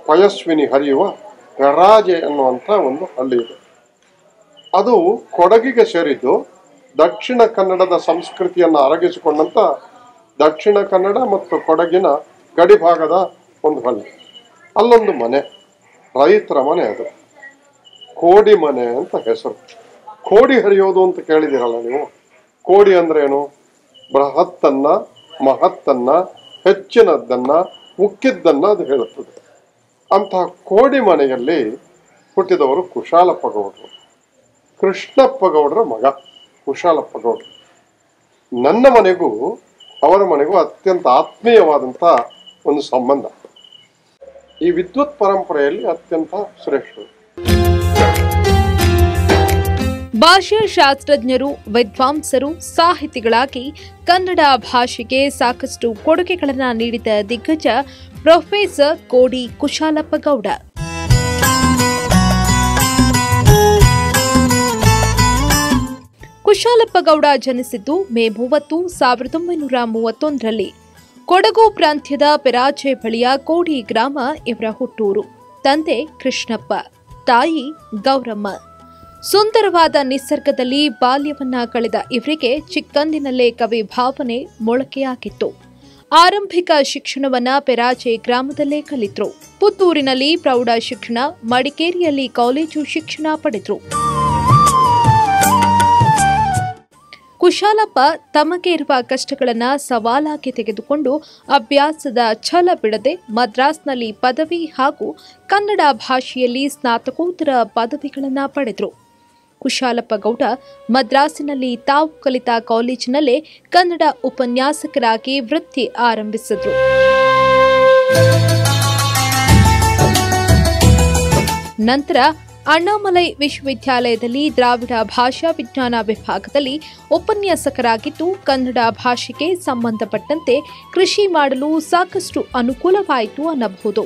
ಪಯಸ್ವಿನಿ ಹರಿಯುವ ಪೆರಾಜೆ ಅನ್ನುವಂಥ ಒಂದು ಹಳ್ಳಿ ಇದೆ ಅದು ಕೊಡಗಿಗೆ ಸೇರಿದ್ದು ದಕ್ಷಿಣ ಕನ್ನಡದ ಸಂಸ್ಕೃತಿಯನ್ನು ಅರಗಿಸಿಕೊಂಡಂತ ದಕ್ಷಿಣ ಕನ್ನಡ ಮತ್ತು ಕೊಡಗಿನ ಗಡಿಭಾಗದ ಒಂದು ಹಳ್ಳಿ ಅಲ್ಲೊಂದು ಮನೆ ರೈತರ ಮನೆ ಅದು ಕೋಡಿ ಮನೆ ಅಂತ ಹೆಸರು ಕೋಡಿ ಹರಿಯೋದು ಅಂತ ಕೇಳಿದಿರಲ್ಲ ನೀವು ಕೋಡಿ ಅಂದ್ರೆ ಏನು ಬೃಹತ್ತನ್ನ ಮಹತ್ತನ್ನ ಹೆಚ್ಚಿನದ್ದನ್ನ ಮುಖ್ಯದ್ದನ್ನ ಅದು ಹೇಳುತ್ತದೆ ಅಂತಹ ಕೋಡಿ ಮನೆಯಲ್ಲಿ ಹುಟ್ಟಿದವರು ಕುಶಾಲಪ್ಪ ಗೌಡರು ಕೃಷ್ಣಪ್ಪ ಗೌಡರ ಮಗ ಕುಶಾಲಪ್ಪ ಗೌಡರು ನನ್ನ ಮನೆಗೂ ಅವರ ಮನೆಗೂ ಅತ್ಯಂತ ಆತ್ಮೀಯವಾದಂಥ ಒಂದು ಸಂಬಂಧ ಈ ವಿದ್ವತ್ ಪರಂಪರೆಯಲ್ಲಿ ಅತ್ಯಂತ ಶ್ರೇಷ್ಠರು ಭಾಷಾ ಶಾಸ್ತ್ರಜ್ಞರು ವಿದ್ವಾಂಸರು ಸಾಹಿತಿಗಳಾಗಿ ಕನ್ನಡ ಭಾಷೆಗೆ ಸಾಕಷ್ಟು ಕೊಡುಗೆಗಳನ್ನು ನೀಡಿದ ದಿಗ್ಗಜ ಪ್ರೊಫೆಸರ್ ಕೋಡಿ ಕುಶಾಲಪ್ಪ ಗೌಡ ಕುಶಾಲಪ್ಪ ಗೌಡ ಜನಿಸಿದ್ದು ಮೇ ಮೂವತ್ತು ಸಾವಿರದ ಒಂಬೈನೂರ ಮೂವತ್ತೊಂದರಲ್ಲಿ ಕೊಡಗು ಪ್ರಾಂತ್ಯದ ಪೆರಾಜೆ ಬಳಿಯ ಕೋಡಿ ಗ್ರಾಮ ಇವರ ಹುಟ್ಟೂರು ತಂದೆ ಕೃಷ್ಣಪ್ಪ ತಾಯಿ ಗೌರಮ್ಮ ಸುಂದರವಾದ ನಿಸರ್ಗದಲ್ಲಿ ಬಾಲ್ಯವನ್ನ ಕಳೆದ ಇವರಿಗೆ ಚಿಕ್ಕಂದಿನಲ್ಲೇ ಕವಿ ಭಾವನೆ ಮೊಳಕೆಯಾಗಿತ್ತು ಆರಂಭಿಕ ಶಿಕ್ಷಣವನ್ನ ಪೆರಾಜೆ ಗ್ರಾಮದಲ್ಲೇ ಕಲಿತರು ಪುತ್ತೂರಿನಲ್ಲಿ ಪ್ರೌಢ ಶಿಕ್ಷಣ ಮಡಿಕೇರಿಯಲ್ಲಿ ಕಾಲೇಜು ಶಿಕ್ಷಣ ಪಡೆದರು ಕುಶಾಲಪ್ಪ ತಮಗೆ ಇರುವ ಕಷ್ಟಗಳನ್ನ ಸವಾಲಾಗಿ ತೆಗೆದುಕೊಂಡು ಅಭ್ಯಾಸದ ಛಲ ಬಿಡದೆ ಮದ್ರಾಸ್ನಲ್ಲಿ ಪದವಿ ಹಾಗೂ ಕನ್ನಡ ಭಾಷೆಯಲ್ಲಿ ಸ್ನಾತಕೋತ್ತರ ಪದವಿಗಳನ್ನ ಪಡೆದರು ಕುಶಾಲಪ್ಪ ಗೌಡ ಮದ್ರಾಸಿನಲ್ಲಿ ತಾವು ಕಲಿತ ಕಾಲೇಜಿನಲ್ಲೇ ಕನ್ನಡ ಉಪನ್ಯಾಸಕರಾಗಿ ವೃತ್ತಿ ಆರಂಭಿಸಿದ್ರು ನಂತರ ಅಣ್ಣಾಮಲೈ ವಿಶ್ವವಿದ್ಯಾಲಯದಲ್ಲಿ ದ್ರಾವಿಡ ಭಾಷಾ ವಿಜ್ಞಾನ ವಿಭಾಗದಲ್ಲಿ ಉಪನ್ಯಾಸಕರಾಗಿದ್ದು ಕನ್ನಡ ಭಾಷೆಗೆ ಸಂಬಂಧಪಟ್ಟಂತೆ ಕೃಷಿ ಮಾಡಲು ಸಾಕಷ್ಟು ಅನುಕೂಲವಾಯಿತು ಅನ್ನಬಹುದು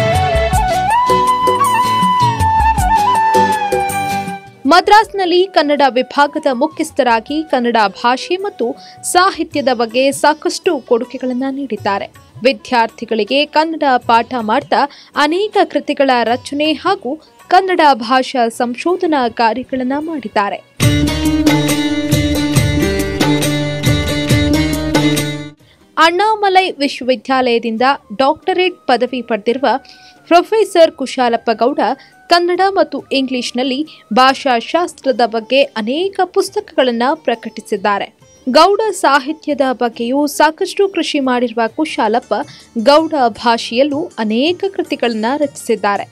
ಮದ್ರಾಸ್ನಲ್ಲಿ ಕನ್ನಡ ವಿಭಾಗದ ಮುಖ್ಯಸ್ಥರಾಗಿ ಕನ್ನಡ ಭಾಷೆ ಮತ್ತು ಸಾಹಿತ್ಯದ ಬಗ್ಗೆ ಸಾಕಷ್ಟು ಕೊಡುಗೆಗಳನ್ನು ನೀಡಿದ್ದಾರೆ ವಿದ್ಯಾರ್ಥಿಗಳಿಗೆ ಕನ್ನಡ ಪಾಠ ಮಾಡ್ತಾ ಅನೇಕ ಕೃತಿಗಳ ರಚನೆ ಹಾಗೂ ಕನ್ನಡ ಭಾಷಾ ಸಂಶೋಧನಾ ಕಾರ್ಯಗಳನ್ನು ಮಾಡಿದ್ದಾರೆ ಅಣ್ಣಾಮಲೈ ವಿಶ್ವವಿದ್ಯಾಲಯದಿಂದ ಡಾಕ್ಟರೇಟ್ ಪದವಿ ಪಡೆದಿರುವ ಪ್ರೊಫೆಸರ್ ಕುಶಾಲಪ್ಪ ಗೌಡ ಕನ್ನಡ ಮತ್ತು ಇಂಗ್ಲಿಷ್ನಲ್ಲಿ ಭಾಷಾಶಾಸ್ತ್ರದ ಬಗ್ಗೆ ಅನೇಕ ಪುಸ್ತಕಗಳನ್ನು ಪ್ರಕಟಿಸಿದ್ದಾರೆ ಗೌಡ ಸಾಹಿತ್ಯದ ಬಗ್ಗೆಯೂ ಸಾಕಷ್ಟು ಕೃಷಿ ಮಾಡಿರುವ ಕುಶಾಲಪ್ಪ ಗೌಡ ಭಾಷೆಯಲ್ಲೂ ಅನೇಕ ಕೃತಿಗಳನ್ನು ರಚಿಸಿದ್ದಾರೆ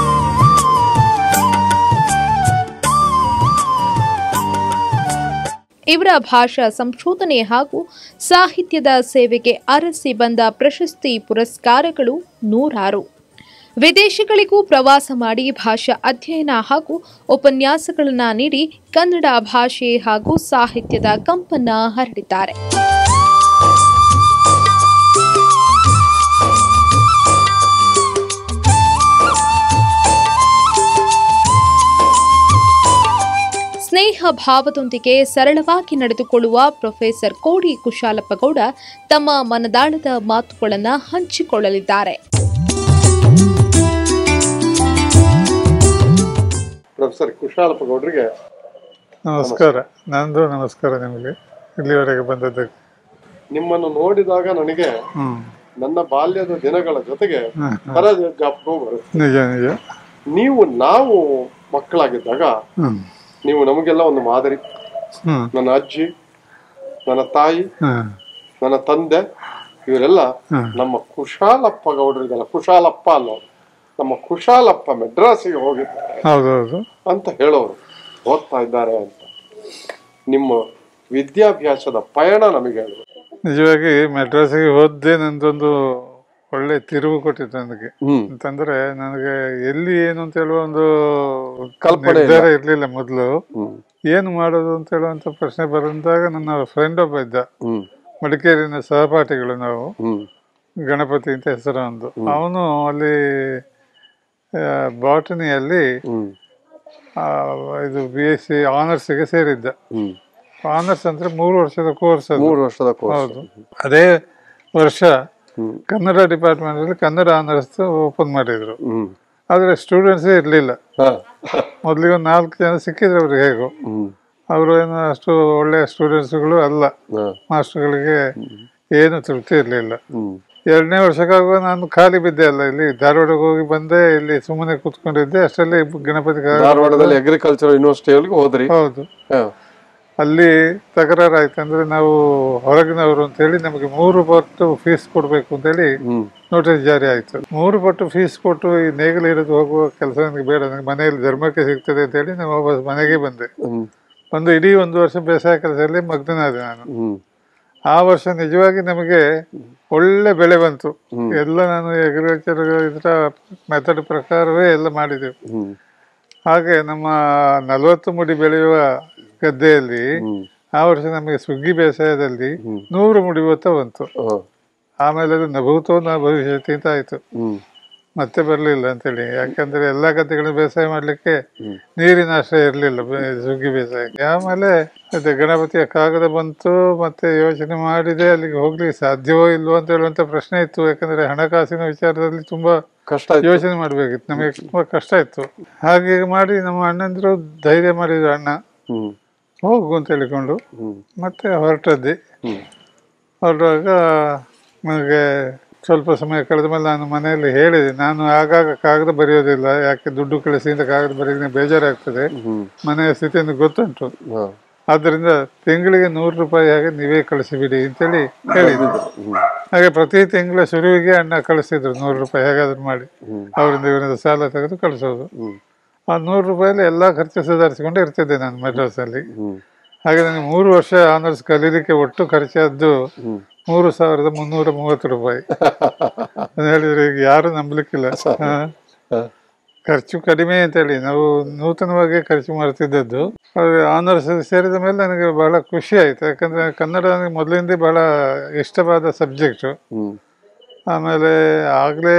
ಇವರ ಭಾಷಾ ಸಂಶೋಧನೆ ಹಾಗೂ ಸಾಹಿತ್ಯದ ಸೇವೆಗೆ ಅರಸಿ ಬಂದ ಪ್ರಶಸ್ತಿ ಪುರಸ್ಕಾರಗಳು ನೂರಾರು ವಿದೇಶಗಳಿಗೂ ಪ್ರವಾಸ ಮಾಡಿ ಭಾಷಾ ಅಧ್ಯಯನ ಹಾಗೂ ಉಪನ್ಯಾಸಗಳನ್ನು ನೀಡಿ ಕನ್ನಡ ಭಾಷೆ ಹಾಗೂ ಸಾಹಿತ್ಯದ ಕಂಪನ್ನ ಹರಡಿದ್ದಾರೆ ಸ್ನೇಹ ಭಾವದೊಂದಿಗೆ ಸರಳವಾಗಿ ನಡೆದುಕೊಳ್ಳುವ ಪ್ರೊಫೆಸರ್ ಕೋಡಿ ಕುಶಾಲಪ್ಪ ಗೌಡ ತಮ್ಮ ಮನದಾಳದ ಮಾತುಗಳನ್ನು ಹಂಚಿಕೊಳ್ಳಲಿದ್ದಾರೆ ಪ್ರೊಫೆಸರ್ ಕುಶಾಲಪ್ಪ ಗೌಡರಿಗೆ ನಮಸ್ಕಾರ ನಂದು ನಮಸ್ಕಾರ ನಿಮಗೆ ಇಲ್ಲಿವರೆಗೆ ಬಂದದ್ದಕ್ಕೆ ನಿಮ್ಮನ್ನು ನೋಡಿದಾಗ ನನಗೆ ಹ್ಮ್ ನನ್ನ ಬಾಲ್ಯದ ದಿನಗಳ ಜೊತೆಗೆ ಹ್ಮ್, ತರ ಜ್ಞಾಪಕವೂ ಬರುತ್ತೆ ನಿಜ ನಿಜ ನೀವು ನಾವು ಮಕ್ಕಳಾಗಿದ್ದಾಗ ಹ್ಮ್ ನೀವು ನಮಗೆಲ್ಲ ಒಂದು ಮಾದರಿ ಹ್ಮ್ ನನ್ನ ಅಜ್ಜಿ ನನ್ನ ತಾಯಿ ಹ್ಮ್ ನನ್ನ ತಂದೆ ಇವರೆಲ್ಲ ಹ್ಮ್. ನಮ್ಮ ಕುಶಾಲಪ್ಪ ಗೌಡರಿದಲ್ಲ ಕುಶಾಲಪ್ಪ ಅಲ್ಲ ಅವ್ರು. ನಮ್ಮ ಕುಶಾಲಪ್ಪ ಮೆಡ್ರಾಸಿಗೆ ಹೋಗಿದ್ದಾರೆ ಹೌದೌದು ಅಂತ ಹೇಳೋರು ಓದ್ತಾ ಇದ್ದಾರೆ ಅಂತ ನಿಮ್ಮ ವಿದ್ಯಾಭ್ಯಾಸದ ಪಯಣ ನಮಗೆ ಹೇಳುವ ನಿಜವಾಗಿ ಮೆಡ್ರಾಸಿಗೆ ಹೋದ್ದೇ ನಂದೊಂದು ಒಳ್ಳೆ ತಿರುವು ಕೊಟ್ಟಿತ್ತು ನನಗೆ ಹ್ಮ್ ಅಂತಂದ್ರೆ ನನಗೆ ಎಲ್ಲಿ ಏನು ಅಂತ ಹೇಳುವ ಒಂದು ಕಲ್ಪನೆ ಇಲ್ಲ. ನಿರ್ಧಾರ ಇರ್ಲಿಲ್ಲ ಮೊದಲು ಹ್ಮ್ ಏನು ಮಾಡೋದು ಅಂತ ಹೇಳುವಂತ ಪ್ರಶ್ನೆ ಬಂದಾಗ ನನ್ನ ಫ್ರೆಂಡ್ ಒಬ್ಬ ಇದ್ದ ಹ್ಮ್ ಮಡಿಕೇರಿನ ಸಹಪಾಠಿಗಳು ನಾವು ಹ್ಮ್ ಗಣಪತಿ ಅಂತ ಹೆಸರು ಒಂದು ಅವನು ಅಲ್ಲಿ ಬಾಟನಿಯಲ್ಲಿ ಹ್ಮ್ ಇದು ಬಿ ಎಸ್ ಸಿ ಆನರ್ಸ್ಗೆ ಸೇರಿದ್ದ ಹ್ಮ್ ಆನರ್ಸ್ ಅಂದ್ರೆ ಮೂರು ವರ್ಷದ ಕೋರ್ಸ್ ಅದು ಮೂರು ವರ್ಷದ ಕೋರ್ಸ್ ಹೌದು ಅದೇ ವರ್ಷ ಹ್ಮ್ ಕನ್ನಡ ಡಿಪಾರ್ಟ್ಮೆಂಟಲ್ಲಿ ಕನ್ನಡ ಆನರ್ಸ್ ಓಪನ್ ಮಾಡಿದ್ರು ಹ್ಮ್ ಆದರೆ ಸ್ಟೂಡೆಂಟ್ಸೇ ಇರಲಿಲ್ಲ ಹಾ ಮೊದಲಿಗೆ ಒಂದು ನಾಲ್ಕು ಜನ ಸಿಕ್ಕಿದ್ರು ಅವ್ರಿಗೆ ಹೇಗೋ ಹ್ಮ್ ಅವರು ಏನು ಅಷ್ಟು ಒಳ್ಳೆಯ ಸ್ಟೂಡೆಂಟ್ಸ್ಗಳು ಅಲ್ಲ ಹಾ ಮಾಸ್ಟರ್ಗಳಿಗೆ ಏನು ತೃಪ್ತಿ ಇರಲಿಲ್ಲ ಹ್ಮ್ ಎರಡನೇ ವರ್ಷಕ್ಕಾಗುವ ನಾನು ಖಾಲಿ ಬಿದ್ದೆ ಅಲ್ಲ ಇಲ್ಲಿ ಧಾರವಾಡಕ್ಕೆ ಹೋಗಿ ಬಂದೆ ಇಲ್ಲಿ ಸುಮ್ಮನೆ ಕೂತ್ಕೊಂಡಿದ್ದೆ ಅಷ್ಟರಲ್ಲಿ ಗಣಪತಿ ಕ- ಧಾರವಾಡದಲ್ಲಿ ಅಗ್ರಿಕಲ್ಚರ್ ಯೂನಿವರ್ಸಿಟಿಯಲ್ಲಿ ಹೋದ್ರಿ ಹೌದು ಹಾ ಅಲ್ಲಿ ತಕರಾರು ಆಯ್ತು ಅಂದ್ರೆ ನಾವು ಹೊರಗಿನವರು ಅಂತೇಳಿ ನಮಗೆ ಮೂರು ಪಟ್ಟು ಫೀಸ್ ಕೊಡಬೇಕು ಅಂತೇಳಿ ಹ್ಮ್ ನೋಟಿಸ್ ಜಾರಿ ಆಯ್ತು ಮೂರು ಪಟ್ಟು ಫೀಸ್ ಕೊಟ್ಟು ಈ ನೇಗಿಲು ಹಿಡಿದು ಹೋಗುವ ಕೆಲಸ ನನಗೆ ಬೇಡ ನನಗೆ ಮನೆಯಲ್ಲಿ ಧರ್ಮಕ್ಕೆ ಸಿಗ್ತದೆ ಅಂತೇಳಿ ನಾನು ವಾಪಸ್ ಮನೆಗೆ ಬಂದೆ ಹ್ಮ್ ಒಂದು ಇಡೀ ಒಂದು ವರ್ಷ ಬೇಸಾಯ ಕೆಲಸದಲ್ಲಿ ಮಗ್ನನಾದೆ ನಾನು ಹ್ಮ್ ಆ ವರ್ಷ ನಿಜವಾಗಿ ನಮಗೆ ಒಳ್ಳೆ ಬೆಳೆ ಬಂತು ಹ್ಮ್. ಎಲ್ಲ ನಾನು ಅಗ್ರಿಕಲ್ಚರ್ ಇದರ ಮೆಥಡ್ ಪ್ರಕಾರವೇ ಎಲ್ಲ ಮಾಡಿದೆವು ಹ್ಮ್ ಹಾಗೆ ನಮ್ಮ ನಲವತ್ತು ಮುಡಿ ಬೆಳೆಯುವ ಗದ್ದೆಯಲ್ಲಿ ಹ್ಮ್ ಆ ವರ್ಷ ನಮಗೆ ಸುಗ್ಗಿ ಬೇಸಾಯದಲ್ಲಿ ಹ್ಮ್. ನೂರು ಮುಡಿ ಭತ್ತ ಬಂತು ಹಾ ಆಮೇಲೆ ಅದು ನಭೂತೋ ನ ಭವಿಷ್ಯತಿ ಅಂತ ಆಯ್ತು ಹ್ಮ್ ಮತ್ತೆ ಬರಲಿಲ್ಲ ಅಂತೇಳಿ ಯಾಕಂದ್ರೆ ಎಲ್ಲಾ ಗದ್ದೆಗಳನ್ನು ಬೇಸಾಯ ಮಾಡ್ಲಿಕ್ಕೆ ಹ್ಮ್. ನೀರಿನ ಆಶ್ರಯ ಇರಲಿಲ್ಲ ಸುಗ್ಗಿ ಬೇಸಾಯಕ್ಕೆ ಆಮೇಲೆ ಅದೇ ಗಣಪತಿಯ ಕಾಗದ ಬಂತು ಮತ್ತೆ ಯೋಚನೆ ಮಾಡಿದೆ ಅಲ್ಲಿಗೆ ಹೋಗ್ಲಿಕ್ಕೆ ಸಾಧ್ಯವೋ ಇಲ್ವೋ ಅಂತ ಹೇಳುವಂತ ಪ್ರಶ್ನೆ ಇತ್ತು ಯಾಕಂದ್ರೆ ಹಣಕಾಸಿನ ವಿಚಾರದಲ್ಲಿ ತುಂಬಾ ಕಷ್ಟ ಆಯ್ತು ಯೋಚನೆ ಮಾಡ್ಬೇಕಿತ್ತು ನಮಗೆ ತುಂಬಾ ಕಷ್ಟ ಇತ್ತು ಹಾಗೆ ಮಾಡಿ ನಮ್ಮ ಅಣ್ಣಂದ್ರು ಧೈರ್ಯ ಮಾಡಿದ್ರು ಅಣ್ಣ ಹ್ಮ್ ಹೋಗು ಅಂತ ಹೇಳಿಕೊಂಡು ಹ್ಮ್ ಮತ್ತೆ ಹೊರಟದ್ದೆ ಹ್ಮ್ ಹೊರಡುವಾಗ ನನಗೆ ಸ್ವಲ್ಪ ಸಮಯ ಕಳೆದ ಮೇಲೆ ನಾನು ಮನೆಯಲ್ಲಿ ಹೇಳಿದೆ ನಾನು ಆಗಾಗ ಕಾಗದ ಬರೆಯೋದಿಲ್ಲ ಯಾಕೆ ದುಡ್ಡು ಕಳಿಸಿ ಅಂತ ಕಾಗದ ಬರೆಯೋದಕ್ಕೆ ಬೇಜಾರಾಗ್ತದೆ ಹ್ಮ್ ಮನೆಯ ಸ್ಥಿತಿಯನ್ನು ಗೊತ್ತುಂಟು ಹಾ ಆದ್ದರಿಂದ ತಿಂಗಳಿಗೆ ನೂರು ರೂಪಾಯಿ ಹಾಗೆ ನೀವೇ ಕಳಿಸಿಬಿಡಿ ಅಂತೇಳಿ ಹೇಳಿದ್ರು ಹ್ಮ್ ಹಾಗೆ ಪ್ರತಿ ತಿಂಗಳ ಶುರುವಿಗೆ ಅಣ್ಣ ಕಳಿಸಿದ್ರು ನೂರು ರೂಪಾಯಿ ಹೇಗಾದ್ರೂ ಮಾಡಿ ಹ್ಮ್ ಅವರಿಂದ ಇವರಿಂದ ಸಾಲ ತೆಗೆದು ಕಳಿಸೋದು ಹ್ಮ್ ಆ ನೂರು ರೂಪಾಯಲ್ಲಿ ಎಲ್ಲ ಖರ್ಚು ಸುಧಾರಿಸಿಕೊಂಡು ಇರ್ತಿದ್ದೆ ನಾನು ಮೆಡ್ರಾಸಲ್ಲಿ ಹ್ಮ್ ಹಾಗೆ ನನಗೆ ಮೂರು ವರ್ಷ ಆನರ್ಸ್ ಕಲೀಲಿಕ್ಕೆ ಒಟ್ಟು ಖರ್ಚಾದ್ದು ಹ್ಮ್ ಮೂರು ಸಾವಿರದ ಮುನ್ನೂರ ಮೂವತ್ತು ರೂಪಾಯಿ ಅಂತ ಹೇಳಿದ್ರೆ ಈಗ ಯಾರು ನಂಬಲಿಕ್ಕಿಲ್ಲ ಹಾ. ಹಾ. ಖರ್ಚು ಕಡಿಮೆ ಅಂತೇಳಿ ನಾವು ನೂತನವಾಗಿ ಖರ್ಚು ಮಾಡ್ತಿದ್ದದ್ದು ಅದು ಆನರ್ಸ್ ಸೇರಿದ ಮೇಲೆ ನನಗೆ ಬಹಳ ಖುಷಿ ಆಯ್ತು ಯಾಕಂದ್ರೆ ಕನ್ನಡ ನನಗೆ ಮೊದಲಿಂದ ಬಹಳ ಇಷ್ಟವಾದ ಸಬ್ಜೆಕ್ಟು ಹ್ಮ್ ಆಮೇಲೆ ಆಗಲೇ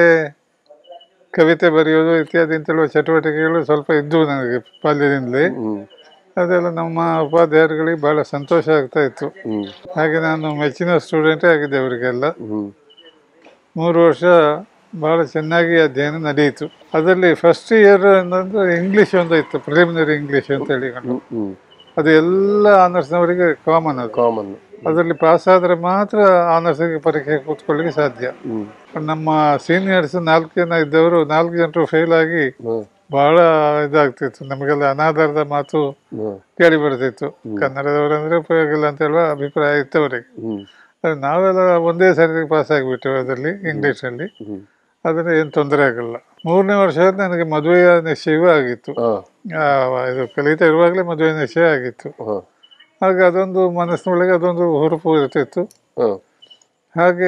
ಕವಿತೆ ಬರೆಯೋದು ಇತ್ಯಾದಿ ಅಂತೇಳುವ ಚಟುವಟಿಕೆಗಳು ಸ್ವಲ್ಪ ಇದ್ದವು ನನಗೆ ಬಾಲ್ಯದಿಂದಲೇ ಹ್ಮ್ ಅದೆಲ್ಲ ನಮ್ಮ ಉಪಾಧ್ಯಾಯರುಗಳಿಗೆ ಬಹಳ ಸಂತೋಷ ಆಗ್ತಾ ಇತ್ತು ಹ್ಮ್ ಹಾಗೆ ನಾನು ಮೆಚ್ಚಿನ ಸ್ಟೂಡೆಂಟೇ ಆಗಿದ್ದೆ ಅವರಿಗೆಲ್ಲ ಹ್ಮ್ ಮೂರು ವರ್ಷ ಬಹಳ ಚೆನ್ನಾಗಿ ಅಧ್ಯಯನ ನಡೆಯಿತು ಅದರಲ್ಲಿ ಫಸ್ಟ್ ಇಯರ್ ಅಂತಂದ್ರೆ ಇಂಗ್ಲೀಷ್ ಒಂದು ಇತ್ತು ಪ್ರಿಲಿಮಿನರಿ ಇಂಗ್ಲೀಷ್ ಅಂತ ಹೇಳಿಕೊಂಡು ಹ್ಮ್ ಹ್ಮ್ ಅದು ಎಲ್ಲ ಆನರ್ಸ್ನವರಿಗೆ ಕಾಮನ್ ಅದು ಕಾಮನ್ ಅದರಲ್ಲಿ ಪಾಸ್ ಆದರೆ ಮಾತ್ರ ಆನರ್ಸ್ಗೆ ಪರೀಕ್ಷೆ ಕೂತ್ಕೊಳ್ಳಿಕ್ಕೆ ಸಾಧ್ಯ ಹ್ಮ್ ನಮ್ಮ ಸೀನಿಯರ್ಸ್ ನಾಲ್ಕು ಜನ ಇದ್ದವರು ನಾಲ್ಕು ಜನರು ಫೇಲ್ ಆಗಿ ಹ್ಮ್ ಬಹಳ ಇದಾಗ್ತಿತ್ತು ನಮಗೆಲ್ಲ ಅನಾಧಾರದ ಮಾತು ಹ್ಮ್ ಕೇಳಿ ಬರ್ತಿತ್ತು ಕನ್ನಡದವರಂದ್ರೆ ಉಪಯೋಗ ಇಲ್ಲ ಅಂತ ಹೇಳುವ ಅಭಿಪ್ರಾಯ ಇತ್ತು ಅವರಿಗೆ ಹ್ಮ್ ಆದ್ರೆ ನಾವೆಲ್ಲ ಒಂದೇ ಸರಿ ಪಾಸ್ ಆಗಿಬಿಟ್ಟು ಅದರಲ್ಲಿ ಇಂಗ್ಲೀಷಲ್ಲಿ ಹ್ಮ್ ಅದರಿಂದ ಏನು ತೊಂದರೆ ಆಗಲ್ಲ ಮೂರನೇ ವರ್ಷ ನನಗೆ ಮದುವೆಯ ನಿಶ್ಚಯವೂ ಆಗಿತ್ತು ಹಾ ಆ, ಇದು ಕಲಿತಾ ಇರುವಾಗಲೇ ಮದುವೆ ನಿಶ್ಚಯ ಆಗಿತ್ತು ಹಾ ಹಾಗೆ ಅದೊಂದು ಮನಸ್ಸಿನೊಳಗೆ ಅದೊಂದು ಹುರುಪು ಇರ್ತಿತ್ತು ಹಾ ಹಾಗೆ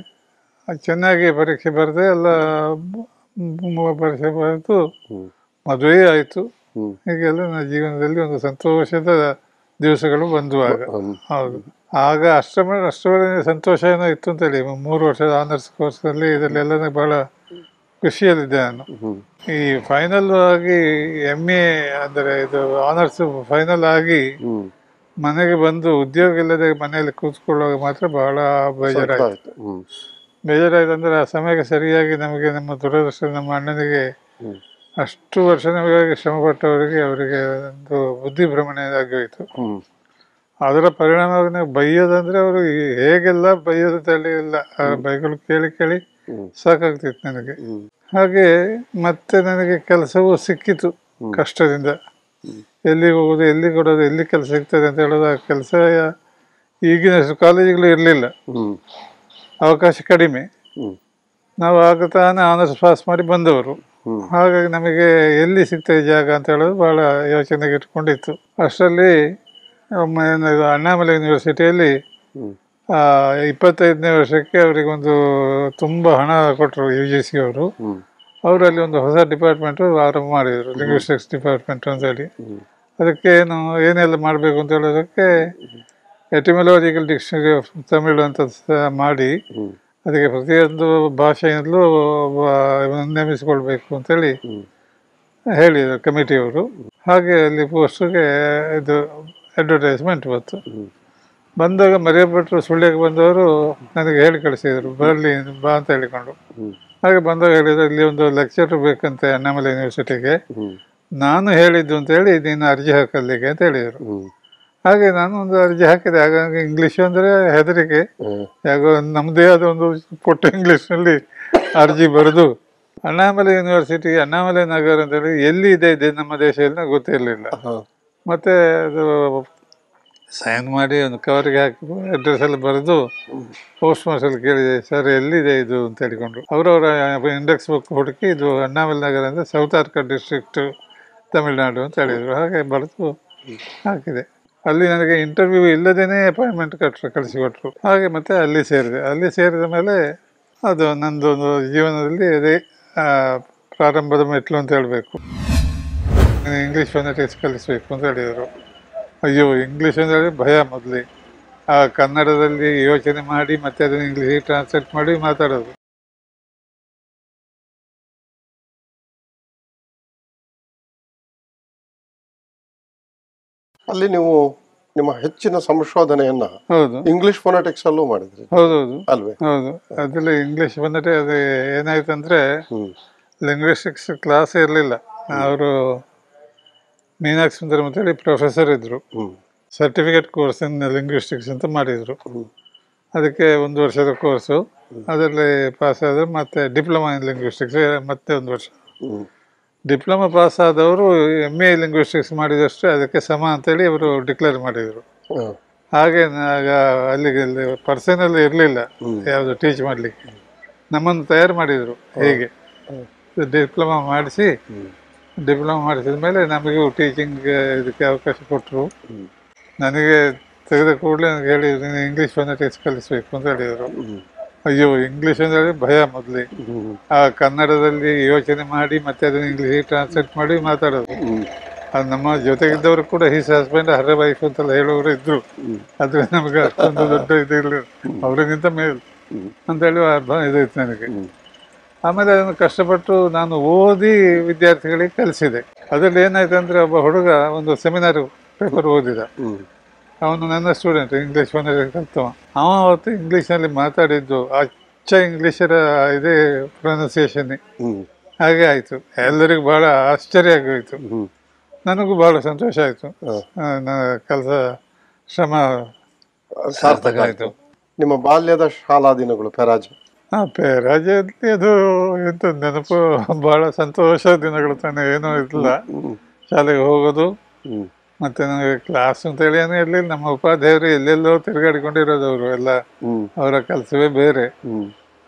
ಚೆನ್ನಾಗಿ ಪರೀಕ್ಷೆ ಬರೆದೆ ಎಲ್ಲ ಮ್- ಪರೀಕ್ಷೆ ಬರೆದು ಹ್ಮ್ ಮದುವೆ ಆಯಿತು ಹ್ಮ್ ಹೀಗೆಲ್ಲ ನನ್ನ ಜೀವನದಲ್ಲಿ ಒಂದು ಸಂತೋಷದ ದಿವಸಗಳು ಬಂದು ಆಗ ಹ್ಮ್ ಹೌದು ಆಗ ಅಷ್ಟರ ಅಷ್ಟರವರೆಗೆ ಸಂತೋಷ ಏನೋ ಇತ್ತು ಅಂತೇಳಿ ಮೂರು ವರ್ಷದ ಆನರ್ಸ್ ಕೋರ್ಸಲ್ಲಿ ಇದರಲ್ಲೆಲ್ಲ ನನಗೆ ಬಹಳ ಖುಷಿಯಲ್ಲಿದ್ದೆ ನಾನು ಹ್ಮ್ ಈ ಫೈನಲ್ ಆಗಿ ಎಮ್ ಎ ಅಂದರೆ ಇದು ಆನರ್ಸ್ ಫೈನಲ್ ಆಗಿ ಹ್ಮ್ ಮನೆಗೆ ಬಂದು ಉದ್ಯೋಗ ಇಲ್ಲದೆ ಮನೆಯಲ್ಲಿ ಕೂತ್ಕೊಳ್ಳುವಾಗ ಮಾತ್ರ ಬಹಳ ಬೇಜಾರಾಯ್ತು ಆಯ್ತು ಹ್ಮ್ ಬೇಜಾರಾಯ್ತು ಅಂದ್ರೆ ಆ ಸಮಯಕ್ಕೆ ಸರಿಯಾಗಿ ನಮಗೆ ನಮ್ಮ ದುರದೃಷ್ಟ ನಮ್ಮ ಅಣ್ಣನಿಗೆ ಹ್ಮ್ ಅಷ್ಟು ವರ್ಷ ನಮಗಾಗಿ ಶ್ರಮಪಟ್ಟವರಿಗೆ ಅವರಿಗೆ ಒಂದು ಬುದ್ಧಿ ಭ್ರಮಣೆ ಆಗಿ ಹೋಯಿತು ಹ್ಮ್ ಅದರ ಪರಿಣಾಮವಾಗಿ ನಾವು ಬೈಯೋದಂದ್ರೆ ಅವರು ಹೇಗೆಲ್ಲ ಬೈಯೋದು ತಲೆ ಇಲ್ಲ ಆ ಬೈಗಳು ಕೇಳಿ ಕೇಳಿ ಹ್ಮ್ ಸಾಕಾಗ್ತಿತ್ತು ನನಗೆ ಹ್ಮ್ ಹಾಗೆ ಮತ್ತೆ ನನಗೆ ಕೆಲಸವೂ ಸಿಕ್ಕಿತು ಕಷ್ಟದಿಂದ ಎಲ್ಲಿ ಹೋಗೋದು ಎಲ್ಲಿ ಕೊಡೋದು ಎಲ್ಲಿ ಕೆಲಸ ಸಿಗ್ತದೆ ಅಂತ ಹೇಳೋದು ಆ ಕೆಲಸ ಈಗಿನಷ್ಟು ಕಾಲೇಜುಗಳು ಇರಲಿಲ್ಲ ಹ್ಮ್ ಅವಕಾಶ ಕಡಿಮೆ ಹ್ಮ್ ನಾವು ಆಗ ತಾನೇ ಆನರ್ಸ್ ಪಾಸ್ ಮಾಡಿ ಬಂದವರು ಹ್ಮ್. ಹಾಗಾಗಿ ನಮಗೆ ಎಲ್ಲಿ ಸಿಗ್ತದೆ ಜಾಗ ಅಂತ ಹೇಳೋದು ಬಹಳ ಯೋಚನೆಗೆ ಇಟ್ಕೊಂಡಿತ್ತು ಅಷ್ಟರಲ್ಲಿ ಒಮ್ಮೆ ಇದು ಅಣ್ಣಾಮಲೈ ಯೂನಿವರ್ಸಿಟಿಯಲ್ಲಿ ಹ್ಮ್ ಆ, ಇಪ್ಪತ್ತೈದನೇ ವರ್ಷಕ್ಕೆ ಅವರಿಗೊಂದು ತುಂಬ ಹಣ ಕೊಟ್ಟರು ಯು ಜಿ ಸಿ ಅವರು ಹ್ಮ್ ಅವರಲ್ಲಿ ಒಂದು ಹೊಸ ಡಿಪಾರ್ಟ್ಮೆಂಟು ಆರಂಭ ಮಾಡಿದರು ಲಿಂಗ್ವಿಸ್ಟಿಕ್ಸ್ ಡಿಪಾರ್ಟ್ಮೆಂಟ್ ಅಂತೇಳಿ ಹ್ಮ್ ಅದಕ್ಕೆ ಏನು ಏನೆಲ್ಲ ಮಾಡಬೇಕು ಅಂತ ಹೇಳೋದಕ್ಕೆ ಎಟಿಮಲಾಜಿಕಲ್ ಡಿಕ್ಷನರಿ ಆಫ್ ತಮಿಳು ಅಂತ ಸ- ಮಾಡಿ ಹ್ಮ್ ಅದಕ್ಕೆ ಪ್ರತಿಯೊಂದು ಭಾಷೆಯಲ್ಲೂ ಒಬ್ಬ ನೇಮಿಸಿಕೊಳ್ಬೇಕು ಅಂತೇಳಿ ಹ್ಮ್ ಹೇಳಿದರು ಕಮಿಟಿಯವರು ಹಾಗೆ ಅಲ್ಲಿ ಪೋಸ್ಟ್ಗೆ ಇದು ಅಡ್ವರ್ಟೈಸ್ಮೆಂಟ್ ಬಂತು ಹ್ಮ್ ಬಂದಾಗ ಮರಿಯಭಟ್ರು ಸುಳ್ಯಕ್ಕೆ ಬಂದವರು ನನಗೆ ಹೇಳಿ ಕಳಿಸಿದರು ಬರಲಿ ಬಾ ಅಂತ ಹೇಳಿಕೊಂಡು ಹ್ಮ್ ಹಾಗೆ ಬಂದಾಗ ಹೇಳಿದ್ರು ಇಲ್ಲಿ ಒಂದು ಲೆಕ್ಚರ್ ಬೇಕಂತೆ ಅಣ್ಣಾಮಲೈ ಯೂನಿವರ್ಸಿಟಿಗೆ ಹ್ಮ್ ನಾನು ಹೇಳಿದ್ದು ಅಂತ ಹೇಳಿ ನೀನು ಅರ್ಜಿ ಹಾಕಲ್ಲಿಗೆ ಅಂತ ಹೇಳಿದರು ಹ್ಮ್ ಹಾಗೆ ನಾನು ಒಂದು ಅರ್ಜಿ ಹಾಕಿದೆ ಹಾಗಾಗಿ ಇಂಗ್ಲೀಷ್ ಅಂದರೆ ಹೆದರಿಕೆ ಹ್ಮ್ ಯಾಕೋ ನಮ್ಮದೇ ಆದ ಒಂದು ಪುಟ್ಟ ಇಂಗ್ಲೀಷ್ನಲ್ಲಿ ಅರ್ಜಿ ಬರೆದು ಅಣ್ಣಾಮಲೈ ಯೂನಿವರ್ಸಿಟಿ ಅಣ್ಣಾಮಲೈ ನಗರ ಅಂತೇಳಿ ಎಲ್ಲಿ ಇದೆ ಇದೆ ನಮ್ಮ ದೇಶದಲ್ಲಿ ನಂಗೆ ಗೊತ್ತಿರಲಿಲ್ಲ ಹಾ ಮತ್ತೆ ಅದು ಸೈನ್ ಮಾಡಿ ಒಂದು ಕವರ್ಗೆ ಹಾಕಿ ಅಡ್ರೆಸ್ ಎಲ್ಲ ಬರೆದು ಪೋಸ್ಟ್ ಮಾಸ್ಟರ್ ಕೇಳಿದೆ ಸರ್ ಎಲ್ಲಿದೆ ಇದು ಅಂತ ಹೇಳಿಕೊಂಡು ಅವರವರ ಇಂಡೆಕ್ಸ್ ಬುಕ್ ಹುಡುಕಿ ಇದು ಅಣ್ಣಾಮಲೈ ನಗರ ಅಂದರೆ ಸೌತ್ ಆರ್ಕಾ ಡಿಸ್ಟ್ರಿಕ್ಟ್ ತಮಿಳುನಾಡು ಅಂತ ಹೇಳಿದರು ಹಾಗೆ ಬರೆದು ಹಾಕಿದೆ ಅಲ್ಲಿ ನನಗೆ ಇಂಟರ್ವ್ಯೂ ಇಲ್ಲದೇನೆ ಅಪಾಯಿಂಟ್ಮೆಂಟ್ ಕಟ್ಟರು ಕಳಿಸಿಕೊಟ್ರು ಹಾಗೆ ಮತ್ತೆ ಅಲ್ಲಿ ಸೇರಿದೆ ಅಲ್ಲಿ ಸೇರಿದ ಮೇಲೆ ಅದು ನಂದು ಒಂದು ಜೀವನದಲ್ಲಿ ಅದೇ ಆ, ಪ್ರಾರಂಭದ ಮೆಟ್ಲು ಅಂತ ಹೇಳಬೇಕು ಇಂಗ್ಲೀಷ್ ಫೊನೆಟಿಕ್ಸ್ ಕಲಿಸ್ಬೇಕು ಅಂತ ಹೇಳಿದರು ಅಯ್ಯೋ ಇಂಗ್ಲೀಷ್ ಅಂದರೆ ಭಯ ಮೊದಲೇ ಆ ಕನ್ನಡದಲ್ಲಿ ಯೋಚನೆ ಮಾಡಿ ಮತ್ತೆ ಅದನ್ನು ಇಂಗ್ಲೀಷಿಗೆ ಟ್ರಾನ್ಸ್ಲೇಟ್ ಮಾಡಿ ಮಾತಾಡೋದು ಅಲ್ಲಿ ನೀವು ನಿಮ್ಮ ಹೆಚ್ಚಿನ ಸಂಶೋಧನೆಯನ್ನ ಹೌದು ಇಂಗ್ಲಿಷ್ ಫೊನೆಟಿಕ್ಸ್ ಅಲ್ಲೂ ಮಾಡಿದ್ರಿ ಹೌದೌದು ಅಲ್ವೇ ಹೌದು ಅದರಲ್ಲಿ ಇಂಗ್ಲೀಷ್ ಬಂದರೆ ಅದು ಏನಾಯ್ತಂದ್ರೆ ಹ್ಮ್ ಲಿಂಗ್ವಿಸ್ಟಿಕ್ಸ್ ಕ್ಲಾಸ್ ಇರಲಿಲ್ಲ ಅವರು ಮೀನಾಕ್ಷಿ ಸುಂದರಂ ಅಂತೇಳಿ ಪ್ರೊಫೆಸರ್ ಇದ್ದರು ಹ್ಮ್ ಸರ್ಟಿಫಿಕೇಟ್ ಕೋರ್ಸ್ ಇನ್ ಲಿಂಗ್ವಿಸ್ಟಿಕ್ಸ್ ಅಂತ ಮಾಡಿದರು ಹ್ಮ್ ಅದಕ್ಕೆ ಒಂದು ವರ್ಷದ ಕೋರ್ಸು ಅದರಲ್ಲಿ ಪಾಸ್ ಆದ್ರೆ ಮತ್ತೆ ಡಿಪ್ಲೊಮಾ ಇನ್ ಲಿಂಗ್ವಿಸ್ಟಿಕ್ಸ್ ಮತ್ತೆ ಒಂದು ವರ್ಷ ಹ್ಮ್ ಡಿಪ್ಲೊಮಾ ಪಾಸ್ ಆದವರು ಎಮ್ ಎ ಲಿಂಗ್ವಿಸ್ಟಿಕ್ಸ್ ಮಾಡಿದಷ್ಟು ಅದಕ್ಕೆ ಸಮ ಅಂತೇಳಿ ಅವರು ಡಿಕ್ಲೇರ್ ಮಾಡಿದರು ಹಾ. ಹಾಗೆ ಆಗ ಅಲ್ಲಿಗೆ ಅಲ್ಲಿ ಪರ್ಸನಲ್ ಇರಲಿಲ್ಲ ಹ್ಮ್. ಯಾವುದು ಟೀಚ್ ಮಾಡಲಿಕ್ಕೆ ನಮ್ಮನ್ನು ತಯಾರು ಮಾಡಿದರು ಹೇಗೆ ಡಿಪ್ಲೊಮಾ ಮಾಡಿಸಿ ಹ್ಮ್. ಡಿಪ್ಲೊಮಾ ಮಾಡಿಸಿದ ಮೇಲೆ ನಮಗೂ ಟೀಚಿಂಗ್ ಇದಕ್ಕೆ ಅವಕಾಶ ಕೊಟ್ಟರು ಹ್ಮ್. ನನಗೆ ತೆಗೆದ ಕೂಡಲೇ ನನಗೆ ಹೇಳಿದ್ರು ನೀನು ಇಂಗ್ಲೀಷ್ ಫೊನೆಟಿಕ್ಸ್ ಕಲಿಸ್ಬೇಕು ಅಂತ ಹೇಳಿದರು ಹ್ಮ್. ಅಯ್ಯೋ ಇಂಗ್ಲೀಷ್ ಅಂದರೆ ಭಯ ಮೊದಲೇ ಹ್ಮ್. ಆ ಕನ್ನಡದಲ್ಲಿ ಯೋಚನೆ ಮಾಡಿ ಮತ್ತೆ ಅದನ್ನು ಇಂಗ್ಲೀಷಿಗೆ ಟ್ರಾನ್ಸ್ಲೇಟ್ ಮಾಡಿ ಮಾತಾಡೋದು ಹ್ಮ್. ಅದು ನಮ್ಮ ಜೊತೆಗಿದ್ದವರು ಕೂಡ ಹಿಸ್ ಹಸ್ಬೆಂಡ್ ಹರ ವೈಫ್ ಅಂತೆಲ್ಲ ಹೇಳೋರು ಇದ್ರು ಹ್ಮ್. ಆದ್ರೆ ನಮಗೆ ಅಷ್ಟೊಂದು ದೊಡ್ಡ ಇದು ಇರಲಿಲ್ಲ ಅವರಿಗಿಂತ ಮೇಲ್ ಹ್ಮ್. ಅಂತೇಳಿ ಅರ್ಧ ಇದಾಯ್ತು ನನಗೆ ಹ್ಮ್. ಆಮೇಲೆ ಅದನ್ನು ಕಷ್ಟಪಟ್ಟು ನಾನು ಓದಿ ವಿದ್ಯಾರ್ಥಿಗಳಿಗೆ ಕಲಿಸಿದೆ ಅದರಲ್ಲಿ ಏನಾಯ್ತು ಅಂದರೆ ಒಬ್ಬ ಹುಡುಗ ಒಂದು ಸೆಮಿನಾರ್ ಪೇಪರ್ ಓದಿದ ಹ್ಮ್. ಅವನು ನನ್ನ ಸ್ಟೂಡೆಂಟ್ ಇಂಗ್ಲೀಷ್ ಮನೇಲಿ ಕಲ್ತವ ಅವ ಅವತ್ತು ಇಂಗ್ಲೀಷ್ನಲ್ಲಿ ಮಾತಾಡಿದ್ದು ಅಚ್ಚ ಇಂಗ್ಲೀಷರ ಇದೇ ಪ್ರೊನೌನ್ಸಿಯೇಷನ್ ಹ್ಮ್. ಹಾಗೆ ಆಯಿತು ಎಲ್ಲರಿಗೂ ಭಾಳ ಆಶ್ಚರ್ಯ ಆಗೋಯ್ತು ಹ್ಮ್. ನನಗೂ ಭಾಳ ಸಂತೋಷ ಆಯಿತು ಹಾ. ನನ್ನ ಕೆಲಸ ಶ್ರಮ ಸಾರ್ಥಕ ಆಯ್ತು ನಿಮ್ಮ ಬಾಲ್ಯದ ಶಾಲಾ ದಿನಗಳು ಪೆರಾಜ್ ಹಾಂ ಪೇರಾಜಲ್ಲಿ ಅದು ಎಂತ ನೆನಪು ಭಾಳ ಸಂತೋಷ ದಿನಗಳು ತಾನೆ ಏನೂ ಇಲ್ಲ ಹ್ಮ್. ಶಾಲೆಗೆ ಹೋಗೋದು ಹ್ಮ್. ಮತ್ತೆ ನನಗೆ ಕ್ಲಾಸ್ ಅಂತೇಳಿ ಏನೂ ಇರಲಿಲ್ಲ ನಮ್ಮ ಉಪಾಧ್ಯಾಯರು ಎಲ್ಲೆಲ್ಲೋ ತಿರುಗಾಡಿಕೊಂಡಿರೋದು ಅವರು ಎಲ್ಲ ಹ್ಮ್. ಅವರ ಕೆಲಸವೇ ಬೇರೆ ಹ್ಮ್.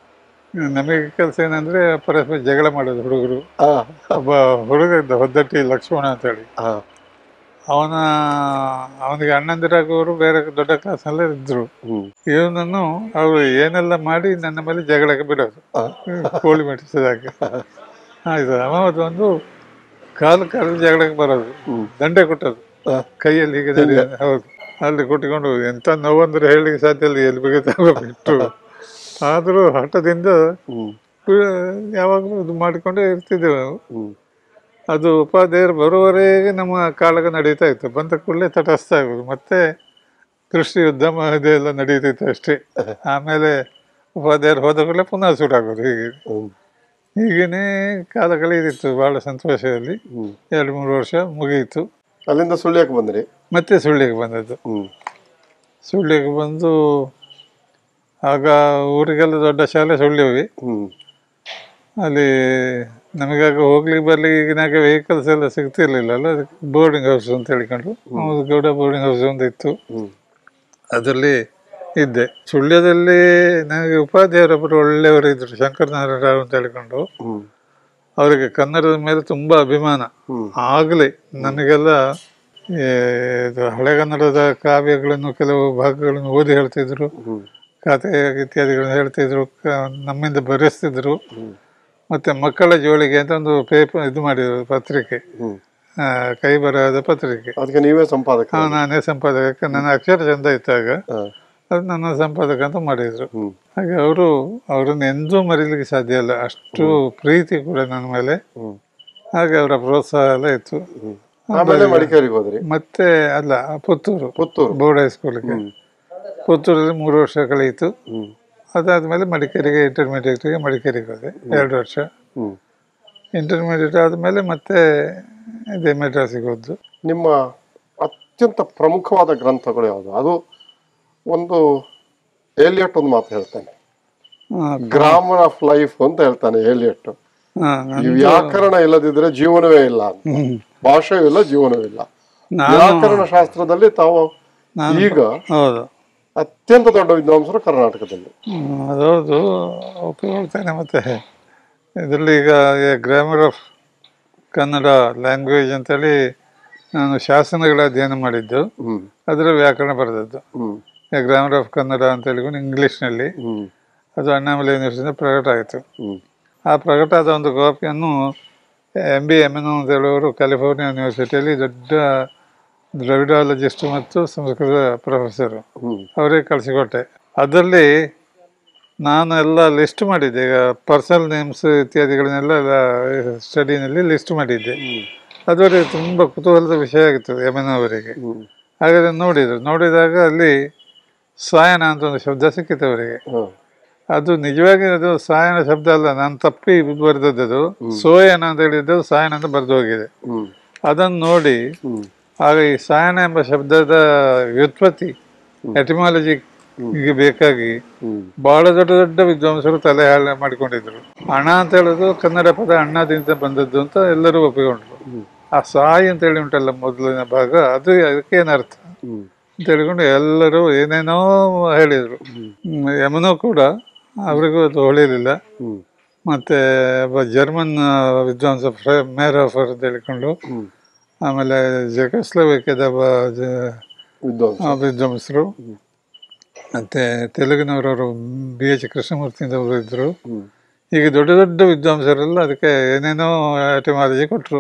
ನಮಗೆ ಕೆಲಸ ಏನಂದ್ರೆ ಪರಸ್ಪರ ಜಗಳ ಮಾಡೋದು ಹುಡುಗರು ಆ. ಒಬ್ಬ ಹುಡುಗ ಇದ್ದ ಹೊದ್ದಟ್ಟಿ ಲಕ್ಷ್ಮಣ ಅಂತೇಳಿ ಆ. ಅವನ ಅವನಿಗೆ ಅಣ್ಣಂದಿರಾಗೋರು ಬೇರೆ ದೊಡ್ಡ ಕ್ಲಾಸ್ನಲ್ಲೇ ಇದ್ರು ಹ್ಮ್. ಇವನನ್ನು ಅವರು ಏನೆಲ್ಲ ಮಾಡಿ ನನ್ನ ಮೇಲೆ ಜಗಳಕ್ಕೆ ಬಿಡೋದು ಆ. ಕೋಳಿ ಮೆಟ್ಟಿಸಿದಾಗೆ ಆಯ್ತು ಅವ ಒಂದು ಕಾಲು ಕಾಲು ಜಗಳಕ್ಕೆ ಬರೋದು ಹ್ಮ್. ದಂಡೆ ಕೊಟ್ಟದು ಆ. ಕೈಯಲ್ಲಿ ಹೀಗೆ ನಡೆಯೋದು. ಹೌದು ಅಲ್ಲಿ ಕೊಟ್ಟಿಕೊಂಡು ಎಂತ ನೋವಂದ್ರೆ ಹೇಳಲಿಕ್ಕೆ ಸಾಧ್ಯ ಇಲ್ಲ ಎಲ್ಲಿ ಬೇಕಾದ ಬಿಟ್ಟು ಆದರೂ ಹಠದಿಂದ ಹ್ಮ್. ಯಾವಾಗಲೂ ಇದು ಮಾಡಿಕೊಂಡೇ ಇರ್ತಿದ್ದೆವು ನಾವು ಹ್ಮ್. ಅದು ಉಪಾಧ್ಯಾಯರು ಬರುವವರೆಗೆ ನಮ್ಮ ಕಾಳಗ ನಡೀತಾ ಇತ್ತು ಬಂದ ಕೂಡಲೇ ತಟಸ್ಥ ಆಗೋದು ಮತ್ತೆ ಕೃಷಿ ಉದ್ಯಮ ಇದೆಲ್ಲ ನಡೀತಿತ್ತು ಅಷ್ಟೇ ಆಮೇಲೆ ಉಪಾಧ್ಯಾಯರು ಹೋದ ಕೂಡಲೇ ಪುನಃ ಶುರುವಾಗೋದು ಹೀಗೆ ಹ್ಮ್. ಹೀಗೇನೇ ಕಾಲ ಕಳೆದಿತ್ತು ಭಾಳ ಸಂತೋಷದಲ್ಲಿ ಹ್ಮ್. ಎರಡು ಮೂರು ವರ್ಷ ಮುಗಿಯಿತು ಅಲ್ಲಿಂದ ಸುಳ್ಯಕ್ಕೆ ಬಂದ್ರಿ ಮತ್ತೆ ಸುಳ್ಳಿಗೆ ಬಂದದ್ದು ಹ್ಮ್. ಸುಳ್ಳಿಗೆ ಬಂದು ಆಗ ಊರಿಗೆಲ್ಲ ದೊಡ್ಡ ಶಾಲೆ ಸುಳ್ಳಿವಿ ಹ್ಮ್. ಅಲ್ಲಿ ನಮಗಾಗ ಹೋಗ್ಲಿಕ್ಕೆ ಬರ್ಲಿಕ್ಕೆ ಈಗಿನಾಗ ವೆಹಿಕಲ್ಸ್ ಎಲ್ಲ ಸಿಗ್ತಿರ್ಲಿಲ್ಲ ಅಲ್ಲ ಅದಕ್ಕೆ ಬೋರ್ಡಿಂಗ್ ಹೌಸ್ ಅಂತ ಹೇಳಿಕೊಂಡು ಒಂದು ಗೌಡ ಬೋರ್ಡಿಂಗ್ ಹೌಸ್ ಒಂದು ಇತ್ತು ಹ್ಮ್. ಅದರಲ್ಲಿ ಇದ್ದೆ ಸುಳ್ಯದಲ್ಲಿ ನನಗೆ ಉಪಾಧ್ಯಾಯರೊಬ್ಬರು ಒಳ್ಳೆಯವರು ಇದ್ರು ಶಂಕರನಾರಾಯಣ ರಾವ್ ಅಂತ ಹೇಳಿಕೊಂಡು ಹ್ಮ್. ಅವರಿಗೆ ಕನ್ನಡದ ಮೇಲೆ ತುಂಬ ಅಭಿಮಾನ ಹ್ಮ್. ಆಗಲೇ ನಮಗೆಲ್ಲ ಈ ಇದು ಹಳೆಗನ್ನಡದ ಕಾವ್ಯಗಳನ್ನು ಕೆಲವು ಭಾಗಗಳನ್ನು ಓದಿ ಹೇಳ್ತಿದ್ರು ಹ್ಮ್. ಕಥೆ ಇತ್ಯಾದಿಗಳನ್ನು ಹೇಳ್ತಿದ್ರು ಕ- ನಮ್ಮಿಂದ ಬರೆಸ್ತಿದ್ರು ಹ್ಮ್. ಮತ್ತೆ ಮಕ್ಕಳ ಜೋಳಿಗೆ ಅಂತ ಒಂದು ಪೇಪರ್ ಇದು ಮಾಡಿದ್ರು ಪತ್ರಿಕೆ ಹ್ಮ್. ಆ, ಕೈ ಬರಹದ ಪತ್ರಿಕೆ ಅದಕ್ಕೆ ನೀವೇ ಸಂಪಾದಕ ಆ, ನಾನೇ ಸಂಪಾದಕ ನನ್ನ ಅಕ್ಷರ ಚಂದ ಇದ್ದಾಗ ಆ. ಅದು ನನ್ನ ಸಂಪಾದಕ ಅಂತ ಮಾಡಿದ್ರು ಹ್ಮ್. ಹಾಗೆ ಅವರು ಅವರನ್ನು ಎಂದೂ ಮರೀಲಿಕ್ಕೆ ಸಾಧ್ಯ ಇಲ್ಲ ಅಷ್ಟು ಪ್ರೀತಿ ಕೂಡ ನನ್ನ ಮೇಲೆ ಹ್ಮ್. ಹಾಗೆ ಅವರ ಪ್ರೋತ್ಸಾಹ ಎಲ್ಲ ಇತ್ತು ಹ್ಮ್. ಆಮೇಲೆ ಮಡಿಕೇರಿಗೆ ಹೋದ್ರಿ ಮತ್ತೆ ಅಲ್ಲ ಪುತ್ತೂರು ಪುತ್ತೂರು ಬೋರ್ಡ್ ಹೈಸ್ಕೂಲಿಗೆ ಹ್ಮ್. ಪುತ್ತೂರಲ್ಲಿ ಮೂರು ವರ್ಷ ಕಳೆಯಿತು ಹ್ಮ್ ಅದಾದಮೇಲೆ ಮಡಿಕೇರಿಗೆ ಇಂಟರ್ಮೀಡಿಯೇಟ್ಗೆ ಮಡಿಕೇರಿಗೆ ಹೋದೆ ಎರಡು ವರ್ಷ ಹ್ಮ್ ಇಂಟರ್ಮೀಡಿಯೇಟ್ ಆದಮೇಲೆ ಮತ್ತೆ ಇದೇ ಮೆಡ್ರಾಸಿಗೆ ಹೋದ್ದು ನಿಮ್ಮ ಅತ್ಯಂತ ಪ್ರಮುಖವಾದ ಗ್ರಂಥಗಳು ಯಾವುದು ಅದು ಒಂದು ಏಲಿಯಟ್ ಒಂದು ಮಾತು ಹೇಳ್ತಾನೆ ಗ್ರಾಮರ್ ಆಫ್ ಲೈಫ್ ಅಂತ ಹೇಳ್ತಾನೆ ಏಲಿಯಟ್ ಹಾಂ ಈ ವ್ಯಾಕರಣ ಇಲ್ಲದಿದ್ರೆ ಜೀವನವೇ ಇಲ್ಲ ಅಂತ ಹ್ಮ್. ಭಾಷೆಯೂ ಇಲ್ಲ ಜೀವನವೂ ಇಲ್ಲ ನಾನು ವ್ಯಾಕರಣ ಶಾಸ್ತ್ರದಲ್ಲಿ ತಾವು ನಾನು ಈಗ ಹೌದು ಅತ್ಯಂತ ದೊಡ್ಡ ವಿದ್ವಾಂಸರು ಕರ್ನಾಟಕದಲ್ಲಿ ಹ್ಮ್, ಅದೌದು ಒಪ್ಪಿಕೊಳ್ತೇನೆ ಮತ್ತೆ ಇದರಲ್ಲಿ ಈಗ ಗ್ರಾಮರ್ ಆಫ್ ಕನ್ನಡ ಲ್ಯಾಂಗ್ವೇಜ್ ಅಂತೇಳಿ ನಾನು ಶಾಸನಗಳ ಅಧ್ಯಯನ ಮಾಡಿದ್ದು ಹ್ಮ್ ಅದರ ವ್ಯಾಕರಣ ಬರೆದದ್ದು ಹ್ಮ್ ಗ್ರಾಮರ್ ಆಫ್ ಕನ್ನಡ ಅಂತ ಹೇಳಿಕೊಂಡು ಇಂಗ್ಲೀಷ್ನಲ್ಲಿ ಹ್ಮ್ ಅದು ಅಣ್ಣಾಮಲೈ ಯೂನಿವರ್ಸಿಟಿಯಿಂದ ಪ್ರಕಟ ಆಯಿತು ಹ್ಮ್ ಆ ಪ್ರಕಟ ಆದ ಒಂದು ಕಾಪಿಯನ್ನು ಎಂ ಬಿ ಎಮ್ ಎನ್ ಅಂತ ಹೇಳುವವರು ಕ್ಯಾಲಿಫೋರ್ನಿಯಾ ಯೂನಿವರ್ಸಿಟಿಯಲ್ಲಿ ದೊಡ್ಡ ದ್ರವಿಡಾಲಜಿಸ್ಟ್ ಮತ್ತು ಸಂಸ್ಕೃತ ಪ್ರೊಫೆಸರು ಹ್ಮ್ ಅವರಿಗೆ ಕಳಿಸಿಕೊಟ್ಟೆ ಅದರಲ್ಲಿ ನಾನು ಎಲ್ಲ ಲಿಸ್ಟ್ ಮಾಡಿದ್ದೆ ಈಗ ಪರ್ಸನಲ್ ನೇಮ್ಸ್ ಇತ್ಯಾದಿಗಳನ್ನೆಲ್ಲ ಸ್ಟಡಿನಲ್ಲಿ ಲಿಸ್ಟ್ ಮಾಡಿದ್ದೆ ಅದವರಿಗೆ ತುಂಬ ಕುತೂಹಲದ ವಿಷಯ ಆಗಿತ್ತು ಎಮ್ ಅವರಿಗೆ ಹ್ಮ್ ಹಾಗಾದ್ರೆ ನೋಡಿದರು ನೋಡಿದಾಗ ಅಲ್ಲಿ ಸಾಯನ ಅಂತ ಒಂದು ಶಬ್ದ ಸಿಕ್ಕಿತ್ತು ಅವರಿಗೆ ಹ್ಮ್ ಅದು ನಿಜವಾಗಿ ಅದು ಸಾಯನ ಶಬ್ದ ಅಲ್ಲ ನಾನು ತಪ್ಪಿ ಬರೆದದ್ದು ಸೋಯನ ಅಂತ ಹೇಳಿದ್ದು ಸಾಯನ ಅಂತ ಬರೆದು ಹೋಗಿದೆ ಹ್ಮ್ ಅದನ್ನು ನೋಡಿ ಹ್ಮ್ ಆಗ ಈ ಸಾಯನ ಎಂಬ ಶಬ್ದದ ವ್ಯುತ್ಪತ್ತಿ ಎಟಿಮಾಲಜಿಗೆ ಬೇಕಾಗಿ ಹ್ಮ್ ಬಹಳ ದೊಡ್ಡ ದೊಡ್ಡ ವಿದ್ವಾಂಸರು ತಲೆ ಹಾಳೆ ಮಾಡಿಕೊಂಡಿದ್ರು ಹಣ ಅಂತ ಹೇಳೋದು ಕನ್ನಡ ಪದ ಅಣ್ಣದಿಂದ ಬಂದದ್ದು ಅಂತ ಎಲ್ಲರೂ ಒಪ್ಪಿಕೊಂಡ್ರು ಆ ಸಾಯಿ ಅಂತ ಹೇಳಿ ಉಂಟಲ್ಲ ಮೊದಲಿನ ಭಾಗ ಅದು ಅದಕ್ಕೇನರ್ಥ ಹ್ಮ್ ಅಂತ ಹೇಳಿಕೊಂಡು ಎಲ್ಲರೂ ಏನೇನೋ ಹೇಳಿದರು ಹ್ಮ್, ಯಮನೂ ಕೂಡ ಅವರಿಗೂ ಅದು ಹೊಳಿಲಿಲ್ಲ ಹ್ಮ್ ಮತ್ತೆ ಒಬ್ಬ ಜರ್ಮನ್ ವಿದ್ವಾಂಸ ಫ್ರೇ ಮೇರಾಫರ್ ಅಂತ ಹೇಳಿಕೊಂಡು ಹ್ಮ್ ಆಮೇಲೆ ಜೆಕೋಸ್ಲೋವೇಕಿಯಾದ ಒಬ್ಬ ಜ- ವಿದ್ವಾಂಸ ಆ ವಿದ್ವಾಂಸರು ಮತ್ತೆ ತೆಲುಗಿನವರವರು ಬಿ ಎಚ್ ಕೃಷ್ಣಮೂರ್ತಿ ಅವರು ಇದ್ದರು ಹ್ಮ್ ಈಗ ದೊಡ್ಡ ದೊಡ್ಡ ವಿದ್ವಾಂಸರೆಲ್ಲ ಅದಕ್ಕೆ ಏನೇನೋ ಎಟಿಮಾಲಜಿ ಕೊಟ್ಟರು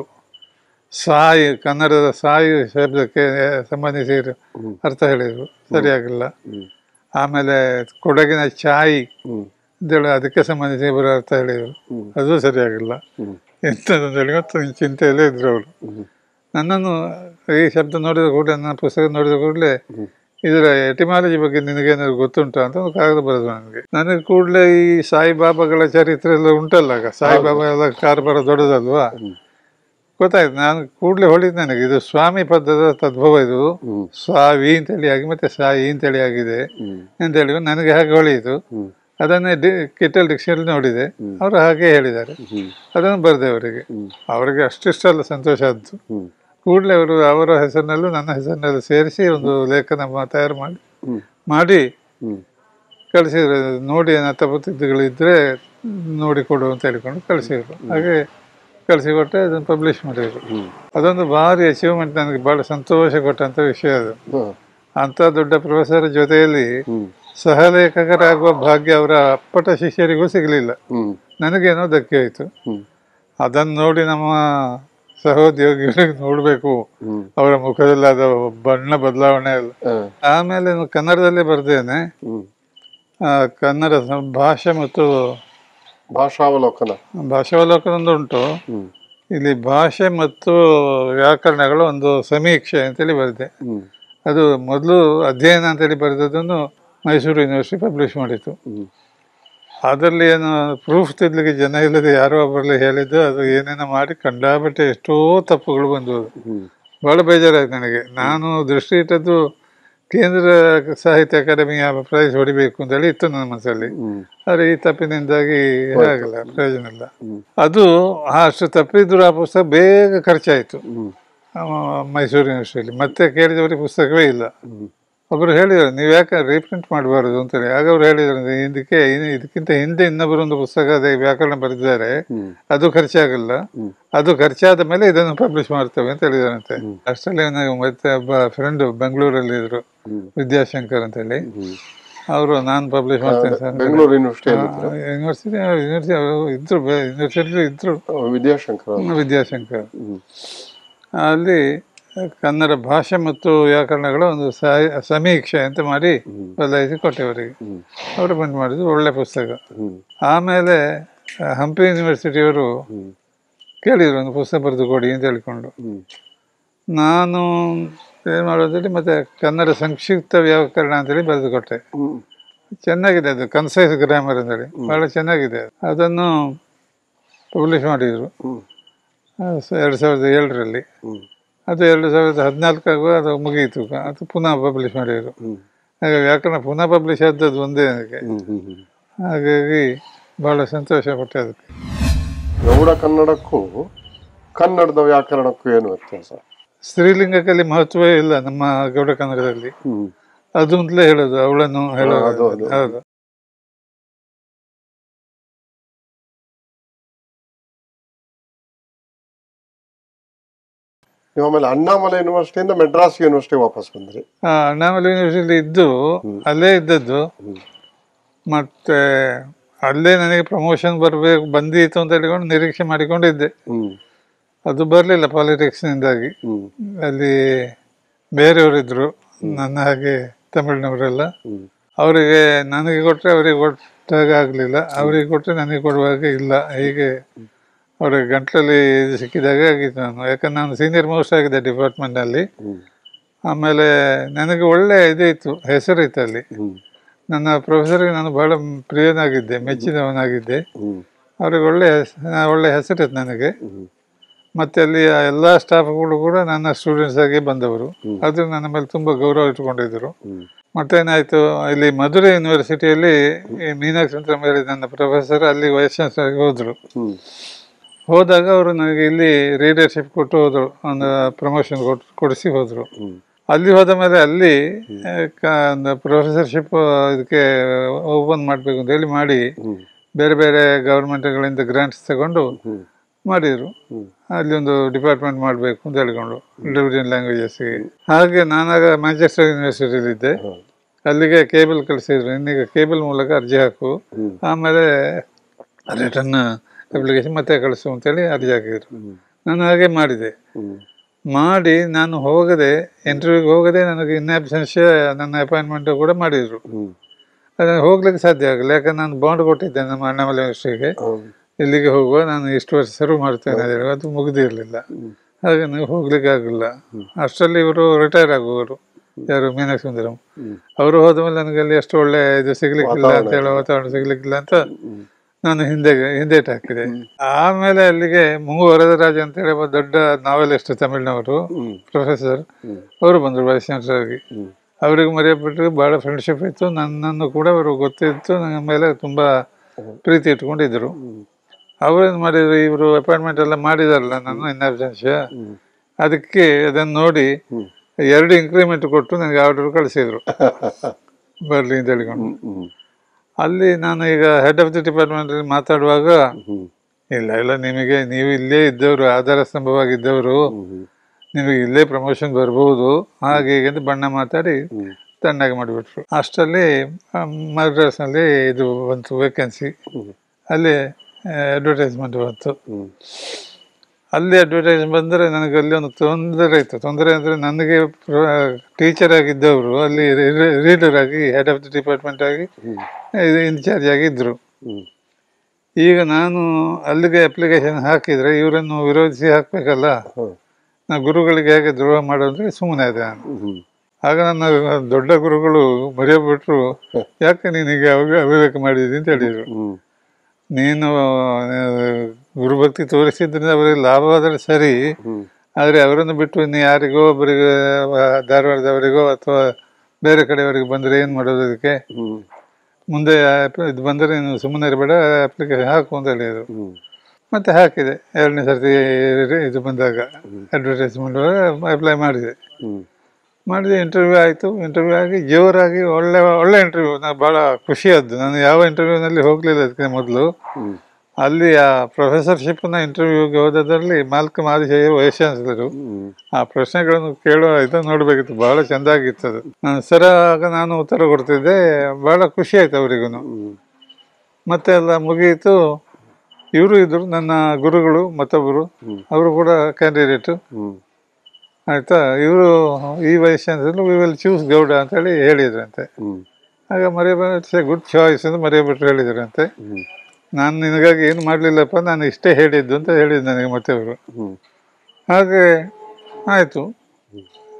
ಸಾಯಿ ಕನ್ನಡದ ಸಾಯಿ ಶಬ್ದಕ್ಕೆ ಸಂಬಂಧಿಸಿ ಅರ್ಥ ಹೇಳಿದರು ಸರಿಯಾಗಿಲ್ಲ ಹ್ಮ್ ಆಮೇಲೆ ಕೊಡಗಿನ ಚಾಯಿ ಹ್ಮ್ ಅಂತೇಳಿ ಅದಕ್ಕೆ ಸಂಬಂಧಿಸಿ ಬರೋ ಅರ್ಥ ಹೇಳಿದರು ಹ್ಮ್. ಅದು ಸರಿಯಾಗಿಲ್ಲ ಹ್ಮ್ ಎಂಥದ್ದು ಹೇಳಿ ಗೊತ್ತು ಈ ಚಿಂತೆಯಲ್ಲೇ ಇದ್ರು ಅವರು ಹ್ಮ್ ನನ್ನನ್ನು ಈ ಶಬ್ದ ನೋಡಿದ ಕೂಡಲೇ ನನ್ನ ಪುಸ್ತಕ ನೋಡಿದ ಕೂಡಲೇ ಹ್ಮ್. ಇದರ ಎಟಿಮಾಲಜಿ ಬಗ್ಗೆ ನಿನಗೇನಾದ್ರು ಗೊತ್ತುಂಟಾ ಅಂತ ಒಂದು ಕಾಗದ ಬರೆದು ನನಗೆ ನನಗೆ ಕೂಡಲೇ ಈ ಸಾಯಿಬಾಬಾಗಳ ಚರಿತ್ರೆ ಎಲ್ಲ ಉಂಟಲ್ಲ ಆಗ ಸಾಯಿಬಾಬಾ ಎಲ್ಲ ಕಾರ್ಬಾರ ದೊಡ್ಡದಲ್ವಾ ಹ್ಮ್. ಗೊತ್ತಾಯ್ತು ನಾನು ಕೂಡಲೇ ಹೊಳಿದ್ ನನಗೆ ಇದು ಸ್ವಾಮಿ ಪದದ ತದ್ಭವ ಇದು ಹ್ಮ್ ಸ್ವಾವಿ ಅಂತೇಳಿ ಆಗಿ ಮತ್ತೆ ಸಾಯಿ ಅಂತೇಳಿ ಆಗಿದೆ ಹ್ಮ್ ಅಂತೇಳಿ ನನಗೆ ಹಾಗೆ ಹೊಳೆಯಿತು ಹ್ಮ್ ಅದನ್ನೇ ಡಿ ಕಿಟಲ್ ಡಿಕ್ಷನರಿ ನೋಡಿದೆ ಅವರು ಹಾಗೆ ಹೇಳಿದ್ದಾರೆ ಹ್ಮ್ ಅದನ್ನು ಬರೆದೆ ಅವರಿಗೆ ಹ್ಮ್. ಅವರಿಗೆ ಅಷ್ಟಿಷ್ಟಲ್ಲ ಸಂತೋಷ ಆದ್ದು ಹ್ಮ್ ಕೂಡಲೇ ಅವರು ಅವರ ಹೆಸರಿನಲ್ಲೂ ನನ್ನ ಹೆಸರಿನಲ್ಲೂ ಸೇರಿಸಿ ಒಂದು ಲೇಖನ ಮಾ- ತಯಾರು ಮಾಡಿ ಹ್ಮ್ ಮಾಡಿ ಹ್ಮ್ ಕಳಿಸಿದ್ರು ನೋಡಿ ಏನಾರ ತಪ್ಪುತ್ತಿದ್ದುಗಳಿದ್ರೆ ನೋಡಿ ಕೊಡು ಅಂತ ಹೇಳಿಕೊಂಡು ಕಳಿಸಿದ್ರು ಹಾಗೆ ಕಳಿಸಿಕೊಟ್ಟೆ ಅದನ್ನು ಪಬ್ಲಿಷ್ ಮಾಡಿದ್ರು ಹ್ಮ್ ಅದೊಂದು ಭಾರಿ ಅಚೀವ್ಮೆಂಟ್ ನನಗೆ ಭಾಳ ಸಂತೋಷ ಕೊಟ್ಟಂಥ ವಿಷಯ ಅದು ಹ್ಮ್ ಅಂಥ ದೊಡ್ಡ ಪ್ರೊಫೆಸರ್ ಜೊತೆಯಲ್ಲಿ ಹ್ಮ್ ಸಹಲೇಖಕರಾಗುವ ಭಾಗ್ಯ ಅವರ ಅಪ್ಪಟ ಶಿಷ್ಯರಿಗೂ ಸಿಗಲಿಲ್ಲ ಹ್ಮ್ ನನಗೇನೋ ಧಕ್ಕೆ ಆಯಿತು ಹ್ಮ್ ಅದನ್ನು ನೋಡಿ ನಮ್ಮ ಸಹೋದ್ಯೋಗಿಗಳಿಗೆ ನೋಡಬೇಕು ಹ್ಮ್ ಅವರ ಮುಖದಲ್ಲಿ ಅದು ಬಣ್ಣ ಬದಲಾವಣೆ ಎಲ್ಲ ಹ. ಆಮೇಲೆ ನಾನು ಕನ್ನಡದಲ್ಲೇ ಬರ್ದೇನೆ ಹ್ಮ್ ಆ, ಕನ್ನಡ ಸ- ಭಾಷೆ ಮತ್ತು ಭಾಷಾವಲೋಕನ ಭಾಷಾವಲೋಕನ ಒಂದು ಉಂಟು ಹ್ಮ್ ಇಲ್ಲಿ ಭಾಷೆ ಮತ್ತು ವ್ಯಾಕರಣಗಳ ಒಂದು ಸಮೀಕ್ಷೆ ಅಂತೇಳಿ ಬರೆದೆ ಹ್ಮ್ ಅದು ಮೊದಲು ಅಧ್ಯಯನ ಅಂತೇಳಿ ಬರೆದದ್ದನ್ನು ಮೈಸೂರು ಯೂನಿವರ್ಸಿಟಿ ಪಬ್ಲಿಷ್ ಮಾಡಿತ್ತು ಹ್ಮ್ ಅದರಲ್ಲಿ ಏನು ಪ್ರೂಫ್ ತಿದ್ಲಿಕ್ಕೆ ಜನ ಇಲ್ಲದೆ ಯಾರೋ ಒಬ್ಬರಲ್ಲಿ ಹೇಳಿದ್ದು ಅದು ಏನೇನೋ ಮಾಡಿ ಕಂಡಾಬಟ್ಟೆ ಎಷ್ಟೋ ತಪ್ಪುಗಳು ಬಂದವು ಹ್ಮ್ ಭಾಳ ಬೇಜಾರಾಯ್ತು ನನಗೆ ನಾನು ದೃಷ್ಟಿ ಇಟ್ಟದ್ದು ಕೇಂದ್ರ ಸಾಹಿತ್ಯ ಅಕಾಡೆಮಿಯ ಪ್ರೈಸ್ ಹೊಡಿಬೇಕು ಅಂತೇಳಿ ಇತ್ತು ನನ್ನ ಮನಸ್ಸಲ್ಲಿ ಹ್ಮ್ ಆದರೆ ಈ ತಪ್ಪಿನಿಂದಾಗಿ ಆಗಲ್ಲ ಪ್ರಯೋಜನ ಇಲ್ಲ ಹ್ಮ್. ಅದು ಅಷ್ಟು ತಪ್ಪಿದ್ರು ಆ ಪುಸ್ತಕ ಬೇಗ ಖರ್ಚಾಯಿತು ಹ್ಮ್ ಮೈಸೂರು ಯೂನಿವರ್ಸಿಟಿಯಲ್ಲಿ ಮತ್ತೆ ಕೇಳಿದವರಿಗೆ ಪುಸ್ತಕವೇ ಇಲ್ಲ ಹ್ಮ್ ಒಬ್ಬರು ಹೇಳಿದರು ನೀವು ಯಾಕೆ ರೀಪ್ರಿಂಟ್ ಮಾಡಬಾರ್ದು ಅಂತೇಳಿ ಆಗ ಅವ್ರು ಹೇಳಿದರು ಇದಕ್ಕೆ ಇನ್ನು ಇದಕ್ಕಿಂತ ಹಿಂದೆ ಇನ್ನೊಬ್ಬರು ಒಂದು ಪುಸ್ತಕ ಅದೇ ವ್ಯಾಕರಣ ಬರೆದಿದ್ದಾರೆ ಹ್ಮ್ ಅದು ಖರ್ಚಾಗಲ್ಲ ಹ್ಮ್. ಅದು ಖರ್ಚಾದ ಮೇಲೆ ಇದನ್ನು ಪಬ್ಲಿಷ್ ಮಾಡ್ತೇವೆ ಅಂತ ಹೇಳಿದಾರಂತೆ ಅಷ್ಟರಲ್ಲಿ ನನಗೆ ಮತ್ತೆ ಒಬ್ಬ ಫ್ರೆಂಡ್ ಬೆಂಗಳೂರಲ್ಲಿ ಇದ್ರು ಹ್ಮ್. ವಿದ್ಯಾಶಂಕರ್ ಅಂತೇಳಿ ಹ್ಮ್ ಅವರು ನಾನು ಪಬ್ಲಿಷ್ ಮಾಡ್ತೇನೆ ಸರ್ ಬೆಂಗಳೂರು ಯೂನಿವರ್ಸಿಟಿಯಲ್ಲಿ ಯೂನಿವರ್ಸಿಟಿ ಯೂನಿವರ್ಸಿಟಿ ಇದ್ರು ಯೂನಿವರ್ಸಿಟಿ ಇದ್ರು ವಿದ್ಯಾಶಂಕರ್ ಅವರು. ವಿದ್ಯಾಶಂಕರ್ ಹ್ಮ್ ಅಲ್ಲಿ ಕನ್ನಡ ಭಾಷೆ ಮತ್ತು ವ್ಯಾಕರಣಗಳ ಒಂದು ಸಾಹಿ ಸಮೀಕ್ಷೆ ಅಂತ ಮಾಡಿ ಬದಲಾಯಿಸಿ ಕೊಟ್ಟೆವರಿಗೆ ಹ್ಮ್ ಅವರು ಬಂದು ಮಾಡಿದ್ರು ಒಳ್ಳೆ ಪುಸ್ತಕ ಹ್ಮ್ ಆಮೇಲೆ ಆ, ಹಂಪಿ ಯೂನಿವರ್ಸಿಟಿಯವರು ಹ್ಮ್ ಕೇಳಿದ್ರು ಒಂದು ಪುಸ್ತಕ ಬರೆದು ಕೊಡಿ ಅಂತ ಹೇಳಿಕೊಂಡು ಹ್ಮ್ ನಾನು ಏನು ಮಾಡೋದ್ರಲ್ಲಿ ಮತ್ತೆ ಕನ್ನಡ ಸಂಕ್ಷಿಪ್ತ ವ್ಯಾಕರಣ ಅಂತೇಳಿ ಬರೆದು ಕೊಟ್ಟೆ ಹ್ಮ್ ಚೆನ್ನಾಗಿದೆ ಅದು ಕನ್ಸೈಸ್ ಗ್ರಾಮರ್ ಅಂತೇಳಿ ಭಾಳ ಚೆನ್ನಾಗಿದೆ ಅದನ್ನು ಪಬ್ಲಿಷ್ ಮಾಡಿದರು ಹ್ಮ್ ಎರಡು ಸಾವಿರದ ಏಳರಲ್ಲಿ ಹ್ಮ್ ಅದು ಎರಡು ಸಾವಿರದ ಹದಿನಾಲ್ಕಾಗುವ ಅದು ಮುಗಿಯಿತು ಅದು ಪುನಃ ಪಬ್ಲಿಷ್ ಮಾಡಿದರು ಹ್ಮ್ ಹಾಗೆ ವ್ಯಾಕರಣ ಪುನಃ ಪಬ್ಲಿಷ್ ಆದದ್ದು ಒಂದೇ ನನಗೆ ಹ್ಮ್ ಹ್ಮ್ ಹ್ಮ್ ಹಾಗಾಗಿ ಭಾಳ ಸಂತೋಷ ಪಟ್ಟೆ ಅದಕ್ಕೆ ಗೌಡ ಕನ್ನಡಕ್ಕೂ ಕನ್ನಡದ ವ್ಯಾಕರಣಕ್ಕೂ ಏನು ವ್ಯತ್ಯಾಸ ಸ್ತ್ರೀಲಿಂಗಕ್ಕೆ ಮಹತ್ವವೇ ಇಲ್ಲ ನಮ್ಮ ಗೌಡ ಕನ್ನಡದಲ್ಲಿ ಹ್ಮ್ ಅದು ಅಂತಲೇ ಹೇಳೋದು ಅವಳನ್ನು ಅದು, ಹೇಳೋದು ಅದು. ಹೌದು ನೀವು ಆಮೇಲೆ ಅಣ್ಣಾಮಲೈ ಯೂನಿವರ್ಸಿಟಿಯಿಂದ ಮೆಡ್ರಾಸ್ ಯೂನಿವರ್ಸಿಟಿ ವಾಪಸ್ ಬಂದ್ರಿ ಆ, ಅಣ್ಣಾಮಲೈ ಯೂನಿವರ್ಸಿಟಿ ಇದ್ದು ಅಲ್ಲೇ ಇದ್ದದ್ದು ಹ್ಮ್. ಮತ್ತೆ ಅಲ್ಲೇ ನನಗೆ ಪ್ರಮೋಷನ್ ಬರಬೇಕು ಬಂದಿತ್ತು ಅಂತ ಹೇಳಿಕೊಂಡು ನಿರೀಕ್ಷೆ ಮಾಡಿಕೊಂಡಿದ್ದೆ ಹ್ಮ್ ಅದು ಬರಲಿಲ್ಲ ಪಾಲಿಟಿಕ್ಸ್ನಿಂದಾಗಿ ಹ್ಮ್ ಅಲ್ಲಿ ಬೇರೆಯವರಿದ್ರು ನನ್ನ ಹಾಗೆ ತಮಿಳಿನವರೆಲ್ಲ ಹ್ಮ್ ಅವರಿಗೆ ನನಗೆ ಕೊಟ್ಟರೆ ಅವರಿಗೆ ಕೊಟ್ಟಾಗ ಆಗಲಿಲ್ಲ ಅವರಿಗೆ ಕೊಟ್ಟರೆ ನನಗೆ ಕೊಡುವಾಗ ಇಲ್ಲ ಹೀಗೆ ಅವರಿಗೆ ಗಂಟ್ಲಲ್ಲಿ ಇದು ಸಿಕ್ಕಿದಾಗ ಆಗಿತ್ತು ನಾನು ಯಾಕಂದ್ರೆ ನಾನು ಸೀನಿಯರ್ ಮೋಸ್ಟ್ ಆಗಿದೆ ಡಿಪಾರ್ಟ್ಮೆಂಟಲ್ಲಿ ಹ್ಮ್ ಆಮೇಲೆ ನನಗೆ ಒಳ್ಳೆ ಇದು ಇತ್ತು ಹೆಸರು ಇತ್ತು ಅಲ್ಲಿ ಹ್ಮ್ ನನ್ನ ಪ್ರೊಫೆಸರ್ಗೆ ನಾನು ಬಹಳ ಪ್ರಿಯನಾಗಿದ್ದೆ ಮೆಚ್ಚಿದವನಾಗಿದ್ದೆ ಹ್ಮ್ ಅವ್ರಿಗೆ ಒಳ್ಳೆ ಹೆಸ್- ಒಳ್ಳೆ ಹೆಸರಿತ್ತು ನನಗೆ ಹ್ಮ್ ಮತ್ತೆ ಅಲ್ಲಿ ಎಲ್ಲ ಸ್ಟಾಫ್ಗಳು ಕೂಡ ನನ್ನ ಸ್ಟೂಡೆಂಟ್ಸ್ ಆಗಿ ಬಂದವರು ಅದು ನನ್ನ ಮೇಲೆ ತುಂಬ ಗೌರವ ಇಟ್ಕೊಂಡಿದ್ರು ಹ್ಮ್ ಮತ್ತೇನಾಯ್ತು ಇಲ್ಲಿ ಮಧುರೆ ಯೂನಿವರ್ಸಿಟಿಯಲ್ಲಿ ಈ ಮೀನಾಕ್ಷಿ ಅಂತ ಹೇಳಿ ನನ್ನ ಪ್ರೊಫೆಸರ್ ಅಲ್ಲಿ ವೈಸ್ ಚಾನ್ಸಲರ್ಗೆ ಹೋದರು ಹ್ಮ್ ಹೋದಾಗ ಅವರು ನನಗೆ ಇಲ್ಲಿ ರೀಡರ್ಶಿಪ್ ಕೊಟ್ಟು ಹೋದರು ಒಂದು ಪ್ರಮೋಷನ್ ಕೊಟ್ಟು ಕೊಡಿಸಿ ಹೋದರು ಹ್ಮ್ ಅಲ್ಲಿ ಹೋದ ಮೇಲೆ ಅಲ್ಲಿ ಪ್ರೊಫೆಸರ್ಶಿಪ್ ಇದಕ್ಕೆ ಓಪನ್ ಮಾಡಬೇಕು ಅಂತ ಹೇಳಿ ಮಾಡಿ ಹ್ಮ್ ಬೇರೆ ಬೇರೆ ಗೌರ್ಮೆಂಟ್ಗಳಿಂದ ಗ್ರಾಂಟ್ಸ್ ತಗೊಂಡು ಹ್ಮ್ ಮಾಡಿದರು ಹ್ಮ್ ಅಲ್ಲಿ ಒಂದು ಡಿಪಾರ್ಟ್ಮೆಂಟ್ ಮಾಡಬೇಕು ಅಂತ ಹೇಳ್ಕೊಂಡು ಡಿವಿಷನ್ ಲ್ಯಾಂಗ್ವೇಜಸ್ಗೆ ಹಾಗೆ ನಾನಾಗ ಮ್ಯಾಂಚೆಸ್ಟರ್ ಯೂನಿವರ್ಸಿಟಿಲಿದ್ದೆ ಹ್ಮ್. ಅಲ್ಲಿಗೆ ಕೇಬಲ್ ಕಳಿಸಿದ್ರು ಇನ್ನೀಗ ಕೇಬಲ್ ಮೂಲಕ ಅರ್ಜಿ ಹಾಕು ಹ್ಮ್. ಆಮೇಲೆ ರಿಟರ್ನ್ ಅಪ್ಲಿಕೇಶನ್ ಮತ್ತೆ ಕಳಿಸು ಅಂತೇಳಿ ಅರ್ಜಿ ಹಾಕಿದ್ರು ಹ್ಮ್. ನಾನು ಹಾಗೆ ಮಾಡಿದೆ ಹ್ಮ್ ಮಾಡಿ ನಾನು ಹೋಗದೆ ಇಂಟರ್ವ್ಯೂಗೆ ಹೋಗದೆ ನನಗೆ ಇನ್ ಆಬ್ಸೆನ್ಸ್ ನನ್ನ ಅಪಾಯಿಂಟ್ಮೆಂಟ್ ಕೂಡ ಮಾಡಿದರು ಹ್ಮ್ ಅದನ್ನು ಹೋಗ್ಲಿಕ್ಕೆ ಸಾಧ್ಯ ಆಗಲ್ಲ ಯಾಕಂದ್ರೆ ನಾನು ಬಾಂಡ್ ಕೊಟ್ಟಿದ್ದೆ ನಮ್ಮ ಅಣ್ಣಾಮಲೈ ಯೂನಿವರ್ಸಿಟಿಗೆ ಹ್ಮ್ ಇಲ್ಲಿಗೆ ಹೋಗುವ ನಾನು ಇಷ್ಟು ವರ್ಷ ಸರ್ವ್ ಮಾಡ್ತೇನೆ ಅಂತ ಹೇಳಿ ಅದು ಮುಗಿದಿರಲಿಲ್ಲ ಹಾಗೆ ನನಗೆ ಹೋಗ್ಲಿಕ್ಕೆ ಆಗಲಿಲ್ಲ ಅಷ್ಟರಲ್ಲಿ ಇವರು ರಿಟೈರ್ ಆಗುವರು ಯಾರು ಮೀನಾಕ್ಷಿ ಸುಂದರಂ ಹ್ಮ್. ಅವರು ಹೋದ ಮೇಲೆ ನನಗೆ ಅಲ್ಲಿ ಅಷ್ಟು ಒಳ್ಳೆ ಇದು ಸಿಗ್ಲಿಕ್ಕಿಲ್ಲ ಅಂತ ಹೇಳೋ ವಾತಾವರಣ ಸಿಗ್ಲಿಕ್ಕಿಲ್ಲ ಅಂತ ಹ್ಮ್. ನಾನು ಹಿಂದೆ ಹಿಂದೇಟ್ ಹಾಕಿದೆ ಆಮೇಲೆ ಅಲ್ಲಿಗೆ ಮುಂಗು ವರದರಾಜ ಅಂತ ಹೇಳಿ ಒಬ್ಬ ದೊಡ್ಡ ನಾವೆಲಿಸ್ಟ್ ತಮಿಳ್ನವರು ಹ್ಮ್. ಪ್ರೊಫೆಸರ್ ಹ್ಮ್. ಅವರು ಬಂದರು ವೈಸ್ ಚಾನ್ಸಲರ್ ಆಗಿ ಹ್ಮ್. ಅವರಿಗೆ ಮರೆಯಬಿಟ್ಟು ಭಾಳ ಫ್ರೆಂಡ್ಶಿಪ್ ಇತ್ತು ನನ್ನನ್ನು ಕೂಡ ಅವರು ಗೊತ್ತಿತ್ತು ನನ್ನ ಮೇಲೆ ತುಂಬಾ ಪ್ರೀತಿ ಇಟ್ಕೊಂಡಿದ್ರು ಹ್ಮ್. ಅವರೇನು ಮಾಡಿದ್ರು ಇವರು ಅಪಾಯಿಂಟ್ಮೆಂಟ್ ಎಲ್ಲ ಮಾಡಿದಾರಲ್ಲ ನಾನು ಇನ್ ಅಬ್ಸೆನ್ಸ್ ಹ್ಮ್. ಅದಕ್ಕೆ ಅದನ್ನು ನೋಡಿ ಹ್ಮ್. ಎರಡು ಇಂಕ್ರಿಮೆಂಟ್ ಕೊಟ್ಟು ನನಗೆ ಆರ್ಡರ್ ಕಳಿಸಿದ್ರು ಬರಲಿ ಅಂತ ಹೇಳಿಕೊಂಡು ಹ್ಮ್. ಅಲ್ಲಿ ನಾನು ಈಗ ಹೆಡ್ ಆಫ್ ದಿ ಡಿಪಾರ್ಟ್ಮೆಂಟ್ ಮಾತಾಡುವಾಗ ಹ್ಮ್. ಇಲ್ಲ ಇಲ್ಲ ನಿಮಗೆ ನೀವು ಇಲ್ಲೇ ಇದ್ದವರು ಆಧಾರ ಸ್ತಂಭವಾಗಿದ್ದವರು ಹ್ಮ್. ನಿಮಗೆ ಇಲ್ಲೇ ಪ್ರಮೋಷನ್ ಬರ್ಬೋದು ಹಾಗೆ ಹೀಗೆ ಅಂತ ಬಣ್ಣ ಮಾತಾಡಿ ಹ್ಮ್. ತಣ್ಣಗೆ ಮಾಡಿಬಿಟ್ರು ಅಷ್ಟರಲ್ಲಿ ಆ, ಮದ್ರಾಸ್ನಲ್ಲಿ ಇದು ಬಂತು ವೇಕೆನ್ಸಿ ಹ್ಮ್. ಅಲ್ಲಿ ಅಡ್ವರ್ಟೈಸ್ಮೆಂಟ್ ಬಂತು ಹ್ಮ್. ಅಲ್ಲಿ ಅಡ್ವರ್ಟೈಸ್ ಬಂದರೆ ನನಗೆ ಅಲ್ಲಿ ಒಂದು ತೊಂದರೆ ಇತ್ತು ತೊಂದರೆ ಅಂದರೆ ನನಗೆ ಟೀಚರ್ ಆಗಿದ್ದವರು ಅಲ್ಲಿ ರೀಡರ್ ಆಗಿ ಹೆಡ್ ಆಫ್ ದಿ ಡಿಪಾರ್ಟ್ಮೆಂಟ್ ಆಗಿ ಹ್ಮ್. ಇನ್ಚಾರ್ಜ್ ಆಗಿದ್ದರು ಹ್ಮ್. ಈಗ ನಾನು ಅಲ್ಲಿಗೆ ಅಪ್ಲಿಕೇಶನ್ ಹಾಕಿದರೆ ಇವರನ್ನು ವಿರೋಧಿಸಿ ಹಾಕಬೇಕಲ್ಲ ಹ್ಮ್. ನಾ ಗುರುಗಳಿಗೆ ಹೇಗೆ ದ್ರೋಹ ಮಾಡೋದ್ರೆ ಸುಮ್ಮನೆ ಆದೆ ನಾನು ಹ್ಮ್. ಆಗ ನನ್ನ ದೊಡ್ಡ ಗುರುಗಳು ಮರೆಯಬಿಟ್ರು ಯಾಕೆ ನೀನೀಗ ಅವಿ- ಅವಿವೇಕ ಮಾಡಿದ್ದೀನಿ ಅಂತ ಹೇಳಿದರು ಹ್ಮ್. ನೀನು ಆ, ಗುರುಭಕ್ತಿ ತೋರಿಸಿದ್ರಿಂದ ಅವರಿಗೆ ಲಾಭವಾದರೆ ಸರಿ ಹ್ಮ್. ಆದರೆ ಅವರನ್ನು ಬಿಟ್ಟು ಇನ್ನು ಯಾರಿಗೋ ಒಬ್ಬರಿಗೆ ಆ, ಧಾರವಾಡದವರಿಗೋ ಅಥವಾ ಬೇರೆ ಕಡೆಯವರಿಗೆ ಬಂದರೆ ಏನು ಮಾಡೋದು ಅದಕ್ಕೆ ಹ್ಮ್. ಮುಂದೆ ಅಪ್- ಇದು ಬಂದರೆ ನೀನು ಸುಮ್ಮನೆ ಇರಬೇಡ ಅಪ್ಲಿಕೇಶನ್ ಹಾಕು ಅಂತ ಹೇಳಿದರು ಹ್ಮ್. ಮತ್ತೆ ಹಾಕಿದೆ ಎರಡನೇ ಸರ್ತಿ ಇದು ಬಂದಾಗ ಅಡ್ವರ್ಟೈಸ್ಮೆಂಟ್ ಅಪ್ಲೈ ಮಾಡಿದೆ ಹ್ಮ್. ಮಾಡಿದೆ ಇಂಟರ್ವ್ಯೂ ಆಯಿತು ಇಂಟರ್ವ್ಯೂ ಆಗಿ ಜೋರಾಗಿ ಒಳ್ಳೆ ಒಳ್ಳೆ ಇಂಟರ್ವ್ಯೂ ನಾನು ಭಾಳ ಖುಷಿಯಾದ್ದು ನಾನು ಯಾವ ಇಂಟರ್ವ್ಯೂನಲ್ಲಿ ಹೋಗಲಿಲ್ಲ ಅದಕ್ಕೆ ಮೊದಲು ಹ್ಮ್. ಅಲ್ಲಿ ಆ ಪ್ರೊಫೆಸರ್ಶಿಪ್ನ ಇಂಟರ್ವ್ಯೂಗೆ ಹೋದದ್ರಲ್ಲಿ ಮಾಲ್ಕ ಮಾದಿಶಯ್ಯ ವೈಸ್ ಚಾನ್ಸಲರು ಹ್ಮ್. ಆ ಪ್ರಶ್ನೆಗಳನ್ನು ಕೇಳುವ ಇದು ನೋಡಬೇಕಿತ್ತು ಭಾಳ ಚೆಂದಾಗಿತ್ತು ಅದು ನಾನು ಸರ ಆಗ ನಾನು ಉತ್ತರ ಕೊಡ್ತಿದ್ದೆ ಭಾಳ ಖುಷಿ ಆಯ್ತು ಅವರಿಗೂ ಹ್ಮ್. ಮತ್ತೆ ಎಲ್ಲ ಮುಗಿಯಿತು ಇವರು ಇದ್ದರು ನನ್ನ ಗುರುಗಳು ಮತ್ತೊಬ್ಬರು ಹ್ಮ್. ಅವರು ಕೂಡ ಕ್ಯಾಂಡಿಡೇಟು ಹ್ಮ್. ಆಯಿತಾ ಇವರು ಈ vice chancellor we will choose Gowda ಅಂತೇಳಿ ಹೇಳಿದ್ರಂತೆ ಹ್ಮ್. ಆಗ ಮರೆಯಬಿಟ್ಟು ಗುಡ್ ಚಾಯ್ಸ್ ಅಂತ ಮರೆಯಬಿಟ್ಟು ಹೇಳಿದ್ರಂತೆ ಹ್ಮ್. ನಾನು ನಿನಗಾಗಿ ಏನು ಮಾಡಲಿಲ್ಲಪ್ಪ ನಾನು ಇಷ್ಟೇ ಹೇಳಿದ್ದು ಅಂತ ಹೇಳಿದ್ದು ನನಗೆ ಮತ್ತೆ ಅವರು ಹ್ಮ್. ಹಾಗೆ ಆಯಿತು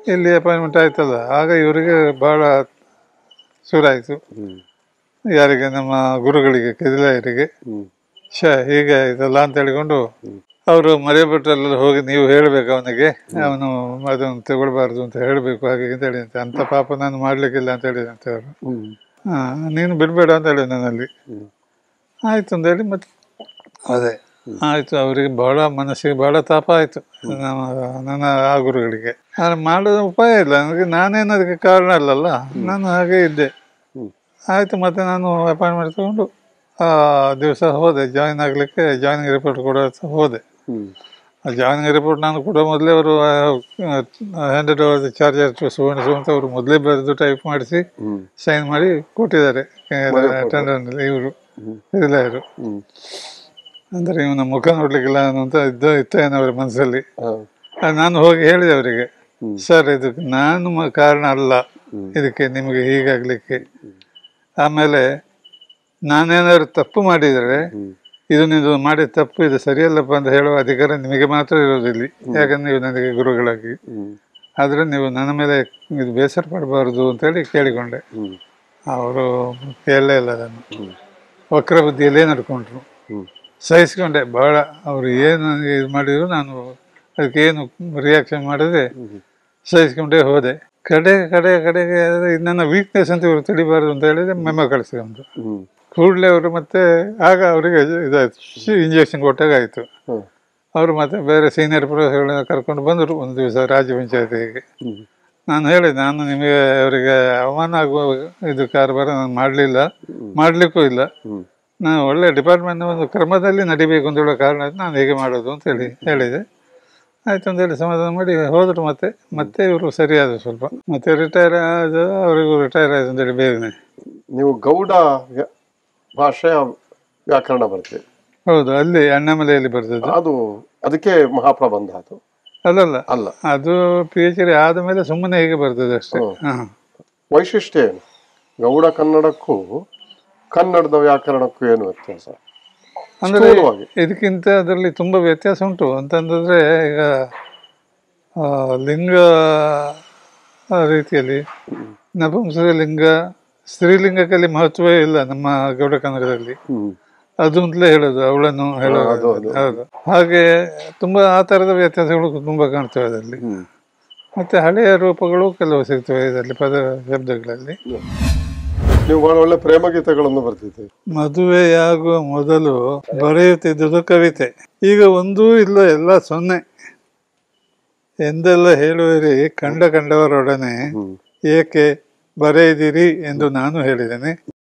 ಇಲ್ಲಿ ಅಪಾಯಿಂಟ್ಮೆಂಟ್ ಆಯ್ತಲ್ಲ ಆಗ ಇವರಿಗೆ ಬಹಳ ಶುರುವಾಯಿತು ಹ್ಮ್ ಯಾರಿಗೆ ನಮ್ಮ ಗುರುಗಳಿಗೆ ಕೆದಿಲಾಯರಿಗೆ ಹ್ಮ್ ಶ ಹೀಗೆ ಆಯ್ತಲ್ಲ ಅಂತ ಹೇಳಿಕೊಂಡು ಅವರು ಮರೆಯಬಿಟ್ರೆಲ್ಲ ಹೋಗಿ ನೀವು ಹೇಳಬೇಕು ಅವನಿಗೆ ಅವನು ಅದನ್ನು ತಗೊಳ್ಬಾರ್ದು ಅಂತ ಹೇಳಬೇಕು ಹಾಗೆ ಅಂತ ಹೇಳಿ ಅಂತ ಅಂತ ಪಾಪ ನಾನು ಮಾಡ್ಲಿಕ್ಕಿಲ್ಲ ಅಂತ ಹೇಳಿದಂತೆ ಅವರು ಹ್ಮ್ ಹಾ ನೀನು ಬಿಡಬೇಡ ಅಂತ ಹೇಳಿ ನನ್ನಲ್ಲಿ ಹ್ಮ್ ಆಯ್ತು ಅಂತ ಹೇಳಿ ಮತ್ತೆ ಅದೇ ಆಯ್ತು ಅವರಿಗೆ ಬಹಳ ಮನಸ್ಸಿಗೆ ಬಹಳ ತಾಪ ಆಯ್ತು ನಮ್ಮ ನನ್ನ ಆ ಗುರುಗಳಿಗೆ ನಾನು ಮಾಡೋದು ಉಪಾಯ ಇಲ್ಲ ನನಗೆ ನಾನೇನು ಅದಕ್ಕೆ ಕಾರಣ ಅಲ್ಲಲ್ಲ ನಾನು ಹಾಗೆ ಇದ್ದೆ ಹ್ಮ್ ಆಯ್ತು ಮತ್ತೆ ನಾನು ಅಪಾಯಿಂಟ್ಮೆಂಟ್ ತಗೊಂಡು ಆ ದಿವಸ ಹೋದೆ ಜಾಯಿನ್ ಆಗಲಿಕ್ಕೆ ಜಾಯ್ನಿಂಗ್ ರಿಪೋರ್ಟ್ ಕೊಡೋ ಹತ್ರ ಹೋದೆ ಹ್ಮ್ ಆ ಜಾಯ್ನಿಂಗ್ ರಿಪೋರ್ಟ್ ನಾನು ಕೊಡೋ ಮೊದಲೇ ಅವರು handed over the charger to Suvarna ಅಂತ ಅವರು ಮೊದಲೇ ಬರೆದು ಟೈಪ್ ಮಾಡಿಸಿ ಹ್ಮ್ ಸೈನ್ ಮಾಡಿ ಕೊಟ್ಟಿದ್ದಾರೆ ಟೆಂಡರ್ ಇವರು ಇಲ್ಲ ಇವರು ಹ್ಮ್ ಅಂದರೆ ಇವನ ಮುಖ ನೋಡ್ಲಿಕ್ಕಿಲ್ಲ ಅನ್ನೋಂಥ ಇದ್ದ ಇತ್ತೇನೆ ಅವರ ಮನಸ್ಸಲ್ಲಿ ಹಾ ಆ, ನಾನು ಹೋಗಿ ಹೇಳಿದೆ ಅವರಿಗೆ ಹ್ಮ್. ಸರ್ ಇದಕ್ಕೆ ನಾನು ಮ- ಕಾರಣ ಅಲ್ಲ ಹ್ಮ್. ಇದಕ್ಕೆ ನಿಮಗೆ ಹೀಗಾಗ್ಲಿಕ್ಕೆ ಆಮೇಲೆ ನಾನೇನಾದ್ರು ತಪ್ಪು ಮಾಡಿದರೆ ಹ್ಮ್ ಇದು ನೀವು ಮಾಡಿದ ತಪ್ಪು ಇದು ಸರಿಯಲ್ಲಪ್ಪ ಅಂತ ಹೇಳುವ ಅಧಿಕಾರ ನಿಮಗೆ ಮಾತ್ರ ಇರೋದಿಲ್ಲ ಯಾಕಂದ್ರೆ ನೀವು ನನಗೆ ಗುರುಗಳಾಗಿ ಹ್ಮ್ ಆದರೆ ನೀವು ನನ್ನ ಮೇಲೆ ಇದು ಬೇಸರ ಪಡಬಾರ್ದು ಅಂತೇಳಿ ಕೇಳಿಕೊಂಡೆ ಹ್ಮ್ ಅವರು ಕೇಳಲೇ ಇಲ್ಲ ಅದನ್ನು ಹ್ಮ್ ವಕ್ರ ಬುದ್ಧಿಯಲ್ಲೇ ನಡ್ಕೊಂಡ್ರು ಹ್ಮ್ ಸಹಿಸ್ಕೊಂಡೆ ಬಹಳ ಅವರು ಏನು ನನಗೆ ಇದು ಮಾಡಿದ್ರು ನಾನು ಅದಕ್ಕೆ ಏನು ರಿಯಾಕ್ಷನ್ ಮಾಡದೆ ಹ್ಮ್ ಸಹಿಸ್ಕೊಂಡೇ ಹೋದೆ ಕಡೆ ಕಡೆ ಕಡೆಗೆ ಅದು ನನ್ನ ವೀಕ್ನೆಸ್ ಅಂತ ಇವರು ತಿಳಿಬಾರ್ದು ಅಂತ ಹೇಳಿದ್ರೆ ಮೆಮ ಕಳಿಸಿದ್ರು ಹ್ಮ್ ಕೂಡಲೇ ಅವರು ಮತ್ತೆ ಆಗ ಅವರಿಗೆ ಇದಾಯ್ತು ಇಂಜೆಕ್ಷನ್ ಕೊಟ್ಟಾಗ ಆಯಿತು ಹ್ಮ್ ಅವರು ಮತ್ತೆ ಬೇರೆ ಸೀನಿಯರ್ ಪ್ರೊಫೆಸರ್ಗಳನ್ನ ಕರ್ಕೊಂಡು ಬಂದರು ಒಂದು ದಿವಸ ರಾಜ್ಯ ಪಂಚಾಯತಿಗೆ ಹ್ಮ್ ನಾನು ಹೇಳಿದೆ ನಾನು ನಿಮಗೆ ಅವರಿಗೆ ಅವಮಾನ ಆಗುವ ಇದು ಕಾರ್ಬಾರ ನಾನು ಮಾಡಲಿಲ್ಲ ಮಾಡಲಿಕ್ಕೂ ಇಲ್ಲ ಹ್ಮ್ ನಾನು ಒಳ್ಳೆ ಡಿಪಾರ್ಟ್ಮೆಂಟ್ ಒಂದು ಕ್ರಮದಲ್ಲಿ ನಡಿಬೇಕು ಅಂತ ಹೇಳೋ ಕಾರಣ ನಾನು ಹೇಗೆ ಮಾಡೋದು ಅಂತ ಹೇಳಿ ಹೇಳಿದೆ ಆಯ್ತು ಅಂತ ಹೇಳಿ ಸಮಾಧಾನ ಮಾಡಿ ಹೋದರು ಮತ್ತೆ ಮತ್ತೆ ಇವರು ಸರಿಯಾದ ಸ್ವಲ್ಪ ಮತ್ತೆ ರಿಟೈರ್ ಆದ ಅವರಿಗೂ ರಿಟೈರ್ ಆಯ್ತು ಅಂತೇಳಿ ಬೇಗನೆ ನೀವು ಗೌಡ ವ್ಯ- ಭಾಷೆಯ ವ್ಯಾಕರಣ ಬರ್ತದೆ ಹೌದು ಅಲ್ಲಿ ಅಣ್ಣಾಮಲೆಯಲ್ಲಿ ಬರ್ತದೆ ಅದು ಅದಕ್ಕೆ ಮಹಾಪ್ರಬಂಧ ಅದು ಅಲ್ಲಲ್ಲ ಅಲ್ಲ ಅದು ಪಿ ಎಚ್ ಡಿ ಆದ ಮೇಲೆ ಸುಮ್ಮನೆ ಹೀಗೆ ಬರ್ತದೆ ಅಷ್ಟೇ ಹ್ಮ್. ಹಾಂ ವೈಶಿಷ್ಟ್ಯ ಏನು ಗೌಡ ಕನ್ನಡಕ್ಕೂ ಕನ್ನಡದ ವ್ಯಾಕರಣಕ್ಕೂ ಏನು ವ್ಯತ್ಯಾಸ ಅಂದ್ರೆ ಸ್ಥೂಲವಾಗಿ ಇದಕ್ಕಿಂತ ಅದರಲ್ಲಿ ತುಂಬ ವ್ಯತ್ಯಾಸ ಉಂಟು ಅಂತಂದ್ರೆ ಈಗ ಆ, ಲಿಂಗ ಆ ರೀತಿಯಲ್ಲಿ ನಪುಂಸಕ ಲಿಂಗ ಸ್ತ್ರೀಲಿಂಗಕ್ಕಲ್ಲಿ ಮಹತ್ವವೇ ಇಲ್ಲ ನಮ್ಮ ಗೌಡ ಕನ್ನಡದಲ್ಲಿ ಹ್ಮ್ ಅದು ಅಂತಲೇ ಹೇಳೋದು ಅವಳನ್ನು ಹೇಳೋದು ಅದು, ಅದು. ಹೌದು ಹಾಗೆ ತುಂಬಾ ಆ ಥರದ ವ್ಯತ್ಯಾಸಗಳು ತುಂಬಾ ಕಾಣ್ತವೆ ಅದರಲ್ಲಿ ಹ್ಮ್ ಮತ್ತೆ ಹಳೆಯ ರೂಪಗಳು ಕೆಲವು ಸಿಗ್ತವೆ ಇದರಲ್ಲಿ ಪದ ಶಬ್ದಗಳಲ್ಲಿ ನೀವು ಬಹಳ ಒಳ್ಳೆ ಪ್ರೇಮ ಗೀತೆಗಳನ್ನು ಬರ್ತಿದ್ದೀರಿ ಮದುವೆಯಾಗುವ ಮೊದಲು ಬರೆಯುತ್ತಿದ್ದುದು ಕವಿತೆ ಈಗ ಒಂದೂ ಇಲ್ಲ ಎಲ್ಲ ಸೊನ್ನೆ ಎಂದೆಲ್ಲ ಹೇಳುವಿರಿ ಕಂಡ ಕಂಡವರೊಡನೆ ಹ್ಮ್ ಏಕೆ ಬರೆಯಿದಿರಿ ಎಂದು ನಾನು ಹೇಳಿದ್ದೇನೆ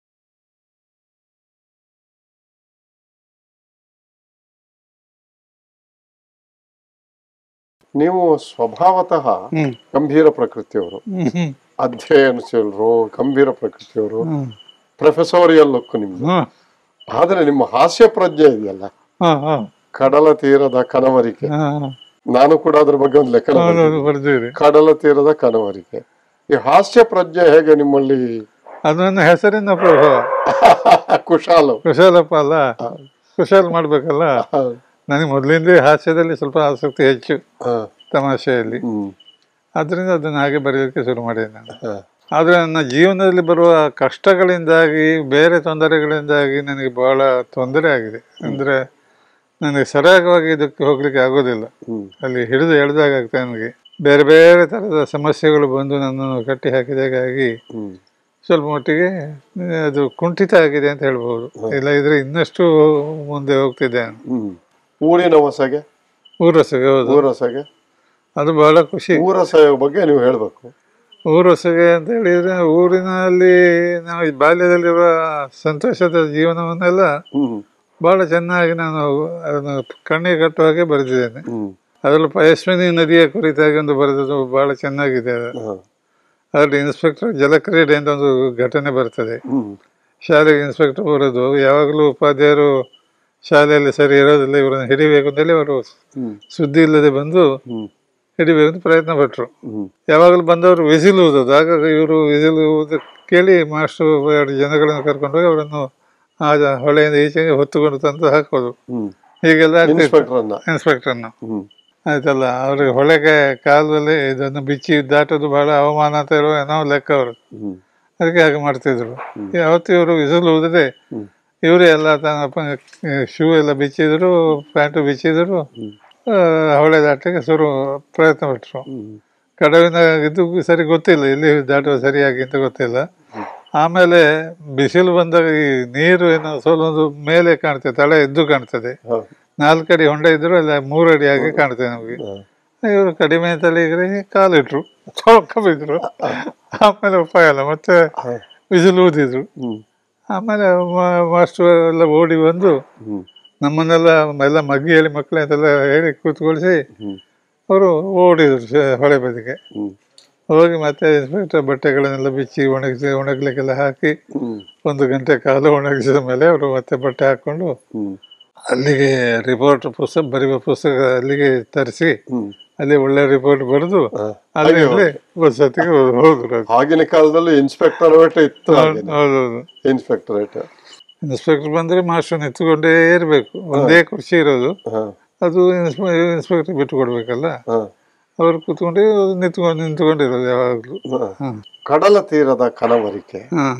ನೀವು ಸ್ವಭಾವತಃ ಹ್ಮ್ ಗಂಭೀರ ಪ್ರಕೃತಿಯವರು ಹ್ಮ್ ಹ್ಮ್ ಅಧ್ಯಯನಶೀಲರು ಗಂಭೀರ ಪ್ರಕೃತಿಯವರು ಹ್ಮ್ ಪ್ರೊಫೆಸೋರಿಯಲ್ ಲುಕ್ ನಿಮ್ದು ಹ್ಮ್ ಆದ್ರೆ ನಿಮ್ಮ ಹಾಸ್ಯ ಪ್ರಜ್ಞೆ ಇದೆಯಲ್ಲ ಹ್ಮ್ ಹ್ಮ್ ಕಡಲ ತೀರದ ಕನವರಿಕೆ ಹ್ಮ್ ನಾನು ಕೂಡ ಅದ್ರ ಬಗ್ಗೆ ಒಂದು ಲೆಕ್ಕ ಹೌದೌದು ಬರ್ದಿರಿ ಕಡಲ ತೀರದ ಕನವರಿಕೆ ಈ ಹಾಸ್ಯ ಪ್ರಜ್ಞೆ ಹೇಗೆ ನಿಮ್ಮಲ್ಲಿ ಅದು ನನ್ನ ಹೆಸರಿನ ಪ್ರಭಾವ ಕುಶಾಲು ಕುಶಾಲಪ್ಪ ಅಲ್ಲ ಕುಶಾಲ್ ಮಾಡ್ಬೇಕಲ್ಲ ನನಗೆ ಮೊದಲಿಂದ ಹಾಸ್ಯದಲ್ಲಿ ಸ್ವಲ್ಪ ಆಸಕ್ತಿ ಹೆಚ್ಚು ಹ, ತಮಾಷೆಯಲ್ಲಿ ಹ್ಮ್ ಅದರಿಂದ ಅದನ್ನು ಹಾಗೆ ಬರೆಯೋಕ್ಕೆ ಶುರು ಮಾಡಿದೆ ನಾನು ಹ, ಆದರೆ ನನ್ನ ಜೀವನದಲ್ಲಿ ಬರುವ ಕಷ್ಟಗಳಿಂದಾಗಿ ಬೇರೆ ತೊಂದರೆಗಳಿಂದಾಗಿ ನನಗೆ ಬಹಳ ತೊಂದರೆ ಆಗಿದೆ ಅಂದರೆ ನನಗೆ ಸರಾಗವಾಗಿ ಇದಕ್ಕೆ ಹೋಗ್ಲಿಕ್ಕೆ ಆಗೋದಿಲ್ಲ ಹ್ಮ್ ಅಲ್ಲಿ ಹಿಡಿದು ಎಳೆದಾಗ ಆಗ್ತದೆ ನನಗೆ ಬೇರೆ ಬೇರೆ ಥರದ ಸಮಸ್ಯೆಗಳು ಬಂದು ನನ್ನನ್ನು ಕಟ್ಟಿ ಹಾಕಿದಾಗಾಗಿ ಹ್ಮ್ ಸ್ವಲ್ಪ ಮಟ್ಟಿಗೆ ಅದು ಕುಂಠಿತ ಆಗಿದೆ ಅಂತ ಹೇಳ್ಬೋದು ಇಲ್ಲ ಇದ್ರೆ ಇನ್ನಷ್ಟು ಮುಂದೆ ಹೋಗ್ತಿದ್ದೆ ನಾನು ಹ್ಮ್ ಊರಿನ ಹೊಸಗೆ ಊರೊಸಗೆ ಹೌದು ಊರಸಗೆ ಅದು ಬಹಳ ಖುಷಿ ಊರಸೆಯ ಬಗ್ಗೆ ನೀವು ಹೇಳ್ಬೇಕು ಊರೊಸಗೆ ಅಂತ ಹೇಳಿದ್ರೆ ಊರಿನಲ್ಲಿ ನಾವು ಈ ಬಾಲ್ಯದಲ್ಲಿರುವ ಸಂತೋಷದ ಜೀವನವನ್ನೆಲ್ಲ ಹ್ಮ್ ಬಹಳ ಚೆನ್ನಾಗಿ ನಾನು ಅದನ್ನು ಕಣ್ಣಿಗೆ ಕಟ್ಟುವ ಹಾಗೆ ಬರೆದಿದ್ದೇನೆ ಹ್ಮ್ ಅದರಲ್ಲಿ ಪಯಸ್ವಿನಿ ನದಿಯ ಕುರಿತಾಗಿ ಒಂದು ಬರೆದದ್ದು ಬಹಳ ಚೆನ್ನಾಗಿದೆ ಅದು. ಹ, ಅದರಲ್ಲಿ ಇನ್ಸ್ಪೆಕ್ಟರ್ ಜಲಕ್ರೀಡೆ ಅಂತ ಒಂದು ಘಟನೆ ಬರ್ತದೆ ಹ್ಮ್ ಶಾಲೆಗೆ ಇನ್ಸ್ಪೆಕ್ಟರ್ ಬರೋದು ಯಾವಾಗಲೂ ಉಪಾಧ್ಯಾಯರು ಶಾಲೆಯಲ್ಲಿ ಸರಿ ಇರೋದಿಲ್ಲ ಇವರನ್ನು ಹಿಡಿಬೇಕು ಅಂತೇಳಿ ಅವರು ಹ್ಮ್ ಸುದ್ದಿ ಇಲ್ಲದೆ ಬಂದು ಹ್ಮ್ ಹಿಡಿಬೇಕು ಅಂತ ಪ್ರಯತ್ನ ಪಟ್ಟರು ಹ್ಮ್ ಯಾವಾಗಲೂ ಬಂದವರು ವಿಸಿಲ್ ಊದೋದು ಆಗ ಇವರು ವಿಸಿಲ್ ಊದ ಕೇಳಿ ಮಾಸ್ಟರ್ ಎರಡು ಜನಗಳನ್ನು ಕರ್ಕೊಂಡು ಹೋಗಿ ಅವರನ್ನು ಆ ಜ- ಹೊಳೆಯಿಂದ ಈಚೆಗೆ ಹೊತ್ತುಕೊಂಡು ತಂದು ಹಾಕೋದು ಹ್ಮ್ ಹೀಗೆಲ್ಲ ಆಗ್ತಿತ್ತು ಇನ್ಸ್ಪೆಕ್ಟರ್ ಅನ್ನ ಇನ್ಸ್ಪೆಕ್ಟರ್ನ ಹ್ಮ್ ಆಯ್ತಲ್ಲ ಅವ್ರಿಗೆ ಹೊಳೆಗೆ ಕಾಲದಲ್ಲಿ ಇದನ್ನು ಬಿಚ್ಚಿ ದಾಟೋದು ಬಹಳ ಅವಮಾನ ಅಂತ ಹೇಳುವ ಏನೋ ಲೆಕ್ಕ ಅವರು ಹ್ಮ್ ಅದಕ್ಕೆ ಹಾಗೆ ಮಾಡ್ತಿದ್ರು ಯಾವತ್ತು ಇವರು ವಿಸಲು ಊದಿದೆ ಹ್ಮ್. ಇವರೇ ಎಲ್ಲ ತನ್ನ ಶೂ ಎಲ್ಲ ಬಿಚ್ಚಿದ್ರು ಪ್ಯಾಂಟು ಬಿಚ್ಚಿದ್ರು ಆ, ಹೊಳೆ ದಾಟಕ್ಕೆ ಶುರು ಪ್ರಯತ್ನ ಪಟ್ಟರು ಹ್ಮ್ ಕಡವಿನ ಇದು ಸರಿ ಗೊತ್ತಿಲ್ಲ ಎಲ್ಲಿ ದಾಟುವ ಸರಿಯಾಗಿ ಅಂತ ಗೊತ್ತಿಲ್ಲ ಆಮೇಲೆ ಬಿಸಿಲು ಬಂದಾಗ ಈ ನೀರು ಏನೋ ಸ್ವಲ್ಪ ಮೇಲೆ ಕಾಣ್ತದೆ ತಲೆ ಎದ್ದು ಕಾಣ್ತದೆ ಹೌದು. ನಾಲ್ಕು ಅಡಿ ಹೊಂಡ ಇದ್ರು ಅಲ್ಲ ಮೂರು ಅಡಿ ಆಗಿ ಕಾಣ್ತದೆ ನಮಗೆ ಹ. ಇವರು ಕಡಿಮೆ ತಲೆಗೆ ಕಾಲಿಟ್ರು ಚೌಕ ಬಿದ್ರು ಆಮೇಲೆ ಉಪಾಯ ಅಲ್ಲ ಮತ್ತೆ ಬಿಸಿಲು ಊದಿದ್ರು ಹ್ಮ್ ಆಮೇಲೆ ಮಾ- ಮಾಸ್ಟರ್ ಎಲ್ಲ ಓಡಿ ಬಂದು ಹ್ಮ್ ನಮ್ಮನ್ನೆಲ್ಲ ಎಲ್ಲ ಮಗ್ಗಿ ಹೇಳಿ ಮಕ್ಕಳು ಅಂತೆಲ್ಲ ಹೇಳಿ ಕೂತ್ಕೊಳಿಸಿ ಹ್ಮ್ ಅವರು ಓಡಿದ್ರು ಶ- ಹೊಳೆ ಬದಿಗೆ ಹ್ಮ್ ಹೋಗಿ ಮತ್ತೆ ಇನ್ಸ್ಪೆಕ್ಟರ್ ಬಟ್ಟೆಗಳನ್ನೆಲ್ಲ ಬಿಚ್ಚಿ ಒಣಗಿಸಿ ಒಣಗ್ಲಿಕ್ಕೆಲ್ಲ ಹಾಕಿ ಹ್ಮ್ ಒಂದು ಗಂಟೆ ಕಾಲ ಒಣಗಿಸಿದ ಮೇಲೆ ಅವರು ಮತ್ತೆ ಬಟ್ಟೆ ಹಾಕೊಂಡು ಹ್ಮ್ ಅಲ್ಲಿಗೆ ರಿಪೋರ್ಟ್ ಪುಸ್ತಕ ಬರೆಯುವ ಪುಸ್ತಕ ಅಲ್ಲಿಗೆ ತರಿಸಿ ಹ್ಮ್ ಅಲ್ಲಿ ಒಳ್ಳೆ ರಿಪೋರ್ಟ್ ಬರೆದು ಹ. ಅಲ್ಲಿ ಬಸ್ಸತ್ತಿಗೆ ಹೋದ್ರು ಆಗಿನ ಕಾಲದಲ್ಲಿ ಇನ್ಸ್ಪೆಕ್ಟರೇಟ್ ಇತ್ತು ಹೌದೌದು ಇನ್ಸ್ಪೆಕ್ಟರೇಟ್ ಇನ್ಸ್ಪೆಕ್ಟರ್ ಬಂದ್ರೆ ಮಾಸ್ಟರ್ ನಿಂತ್ಕೊಂಡೇ ಇರಬೇಕು ಒಂದೇ ಕುರ್ಚಿ ಇರೋದು ಹ ಅದು ಇನ್ಸ್ಪೆಕ್ಟರ್ ಬಿಟ್ಟು ಕೊಡ್ಬೇಕಲ್ಲ ಹ ಅವ್ರು ಕೂತ್ಕೊಂಡು ನಿಂತ್ಕೊಂಡು ನಿಂತ್ಕೊಂಡಿರೋದು ಯಾವಾಗಲೂ ಹ. ಹಾಂ ಕಡಲ ತೀರದ ಕನವರಿಕೆ ಹಾಂ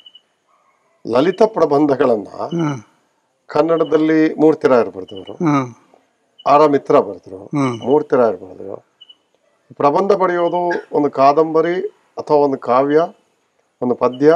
ಲಲಿತ ಪ್ರಬಂಧಗಳನ್ನ ಹಾಂ ಕನ್ನಡದಲ್ಲಿ ಮೂರ್ತಿರಾಯರು ಬರೆದವರು ಹಾಂ ಆರ ಮಿತ್ರ ಬರೆದ್ರು ಹಾಂ ಮೂರ್ತಿರಾಯರು ಬರೆದ್ರು ಪ್ರಬಂಧ ಬರೆಯೋದು ಒಂದು ಕಾದಂಬರಿ ಅಥವಾ ಒಂದು ಕಾವ್ಯ ಒಂದು ಪದ್ಯ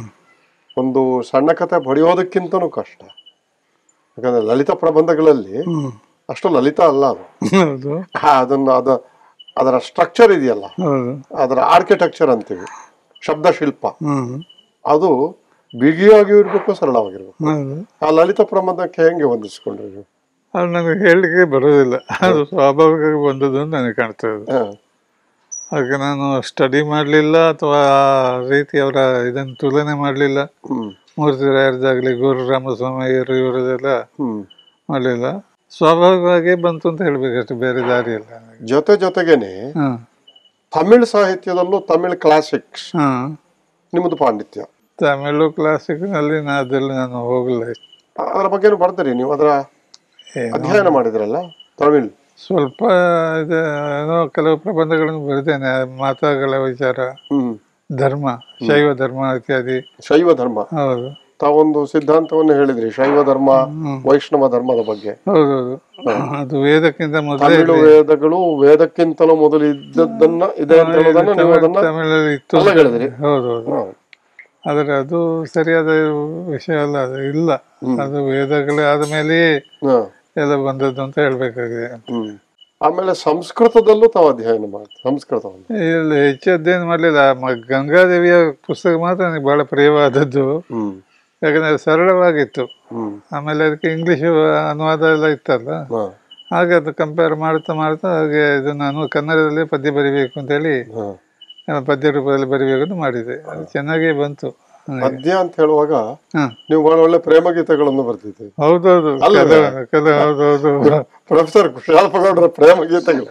ಒಂದು ಸಣ್ಣ ಕಥೆ ಬರೆಯೋದಕ್ಕಿಂತನೂ ಕಷ್ಟ ಯಾಕಂದ್ರೆ ಲಲಿತ ಪ್ರಬಂಧಗಳಲ್ಲಿ ಹ್ಞೂ ಅಷ್ಟು ಲಲಿತ ಅಲ್ಲ ಅದು ಹೌದು ಆ, ಅದನ್ನ ಅದ ಅದರ ಸ್ಟ್ರಕ್ಚರ್ ಇದೆಯಲ್ಲ ಹೌದು ಅದರ ಆರ್ಕಿಟೆಕ್ಚರ್ ಅಂತೀವಿ ಶಬ್ದಶಿಲ್ಪ ಹ್ಮ್ ಅದು ಬಿಗಿಯಾಗಿಯೂ ಇರಬೇಕು ಸರಳವಾಗಿರ್ಬೇಕು ಹೌದು ಆ ಲಲಿತ ಪ್ರಬಂಧಕ್ಕೆ ಹೆಂಗೆ ಹೊಂದಿಸ್ಕೊಂಡ್ರಿ ನೀವು ಅದು ನನಗೆ ಹೇಳಲಿಕ್ಕೆ ಬರೋದಿಲ್ಲ ಅದು ಸ್ವಾಭಾವಿಕವಾಗಿ ಬಂದದ್ದು ಅಂತ ನನಗೆ ಕಾಣ್ತದೆ ಅದು. ಹ. ಅದಕ್ಕೆ ನಾನು ಸ್ಟಡಿ ಮಾಡಲಿಲ್ಲ ಅಥವಾ ಆ ರೀತಿ ಅವರ ಇದನ್ನು ತುಲನೆ ಮಾಡಲಿಲ್ಲ ಹ್ಮ್ ಮೂರ್ತಿ ರಾಯರದಾಗಲಿ ಗುರು ರಾಮಸ್ವಾಮಿಯರು ಇವರದೆಲ್ಲ ಹ್ಮ್ ಮಾಡಲಿಲ್ಲ ಸ್ವಾಭಾವಿಕವಾಗಿ ಬಂತು ಅಂತ ಹೇಳ್ಬೇಕಷ್ಟೆ ಬೇರೆ ದಾರಿ ಇಲ್ಲ ನನಗೆ ಜೊತೆ ಜೊತೆಗೇನೆ ಹಾಂ ತಮಿಳ್ ಸಾಹಿತ್ಯದಲ್ಲೂ ತಮಿಳ್ ಕ್ಲಾಸಿಕ್ಸ್ ಹಾಂ ನಿಮ್ಮದು ಪಾಂಡಿತ್ಯ ತಮಿಳು ಕ್ಲಾಸಿಕ್ನಲ್ಲಿ ನಾ ಅದೆಲ್ಲ ನಾನು ಹೋಗಲ್ಲ ಅದರ ಬಗ್ಗೆನೂ ಬರ್ತೀರಿ ನೀವು ಅದರ ಏನೋ ಅಧ್ಯಯನ ಮಾಡಿದ್ರಲ್ಲ ತಮಿಳ್ ಸ್ವಲ್ಪ ಇದು ಏನೋ ಕೆಲವು ಪ್ರಬಂಧಗಳನ್ನು ಬರೆದೇನೆ ಮಾತಾಗಳ ವಿಚಾರ ಹ್ಮ್ ಧರ್ಮ ಶೈವ ಧರ್ಮ ಇತ್ಯಾದಿ ಶೈವ ಧರ್ಮ ಹೌದು ತಾವೊಂದು ಸಿದ್ಧಾಂತವನ್ನು ಹೇಳಿದ್ರಿ ಶೈವ ಧರ್ಮ ವೈಷ್ಣವ ಧರ್ಮದ ಬಗ್ಗೆ ಹೌದೌದು ಅದು ವೇದಕ್ಕಿಂತ ಮೊದಲೇ ತಮಿಳು ವೇದಗಳು ವೇದಕ್ಕಿಂತಲೂ ಮೊದಲು ಇದ್ದದ್ದನ್ನ ಇದೆ ಅಂತ ಹೇಳೋದನ್ನ ನೀವು ಅದನ್ನ ತಮಿಳಲ್ಲಿ ಇತ್ತು ಅಲ್ಲ ಹೇಳಿದ್ರಿ ಹೌದೌದು ಹ. ಆದರೆ ಅದು ಸರಿಯಾದ ವಿಷಯ ಅಲ್ಲ ಅದು ಇಲ್ಲ ಅದು ವೇದಗಳೇ ಆದ ಮೇಲೆಯೇ ಹ. ಎಲ್ಲ ಬಂದದ್ದು ಅಂತ ಹೇಳ್ಬೇಕಾಗಿದೆ ಹ್ಮ್ ಆಮೇಲೆ ಸಂಸ್ಕೃತದಲ್ಲೂ ತಾವು ಅಧ್ಯಯನ ಮಾಡಿ ಸಂಸ್ಕೃತವನ್ನು ಇಲ್ಲಿ ಹೆಚ್ಚು ಅಧ್ಯಯನ ಮಾಡಲಿಲ್ಲ ಗಂಗಾದೇವಿಯ ಪುಸ್ತಕ ಮಾತ್ರ ನನಗೆ ಬಹಳ ಪ್ರಿಯವಾದದ್ದು ಹ್ಮ್ ಯಾಕಂದ್ರೆ ಸರಳವಾಗಿತ್ತು ಹ್ಮ್ ಆಮೇಲೆ ಅದಕ್ಕೆ ಇಂಗ್ಲಿಷ್ ಅನುವಾದ ಎಲ್ಲ ಇತ್ತಲ್ಲ ಹ. ಹಾಗೆ ಅದು ಕಂಪೇರ್ ಮಾಡ್ತಾ ಮಾಡ್ತಾ ಹಾಗೆ ಇದು ನಾನು ಕನ್ನಡದಲ್ಲಿ ಪದ್ಯ ಬರಿಬೇಕು ಅಂತೇಳಿ ಹ. ಆ, ಪದ್ಯ ರೂಪದಲ್ಲಿ ಬರಿಬೇಕು ಅಂತ ಮಾಡಿದೆ ಅದು ಚೆನ್ನಾಗೇ ಬಂತು ನನಗೆ. ಪದ್ಯ ಅಂತ ಹೇಳುವಾಗ ಹ. ನೀವು ಬಹಳ ಒಳ್ಳೆ ಪ್ರೇಮ ಗೀತೆಗಳನ್ನು ಬರ್ತಿದ್ರಿ ಹೌದೌದು ಅಲ್ಲವೇ? ಕೆಲವು ಕೆಲವು ಹೌದೌದು ಪ್ರೊಫೆಸರ್ ಕುಶಾಲಪ್ಪಗೌಡರ ಪ್ರೇಮ ಗೀತೆಗಳು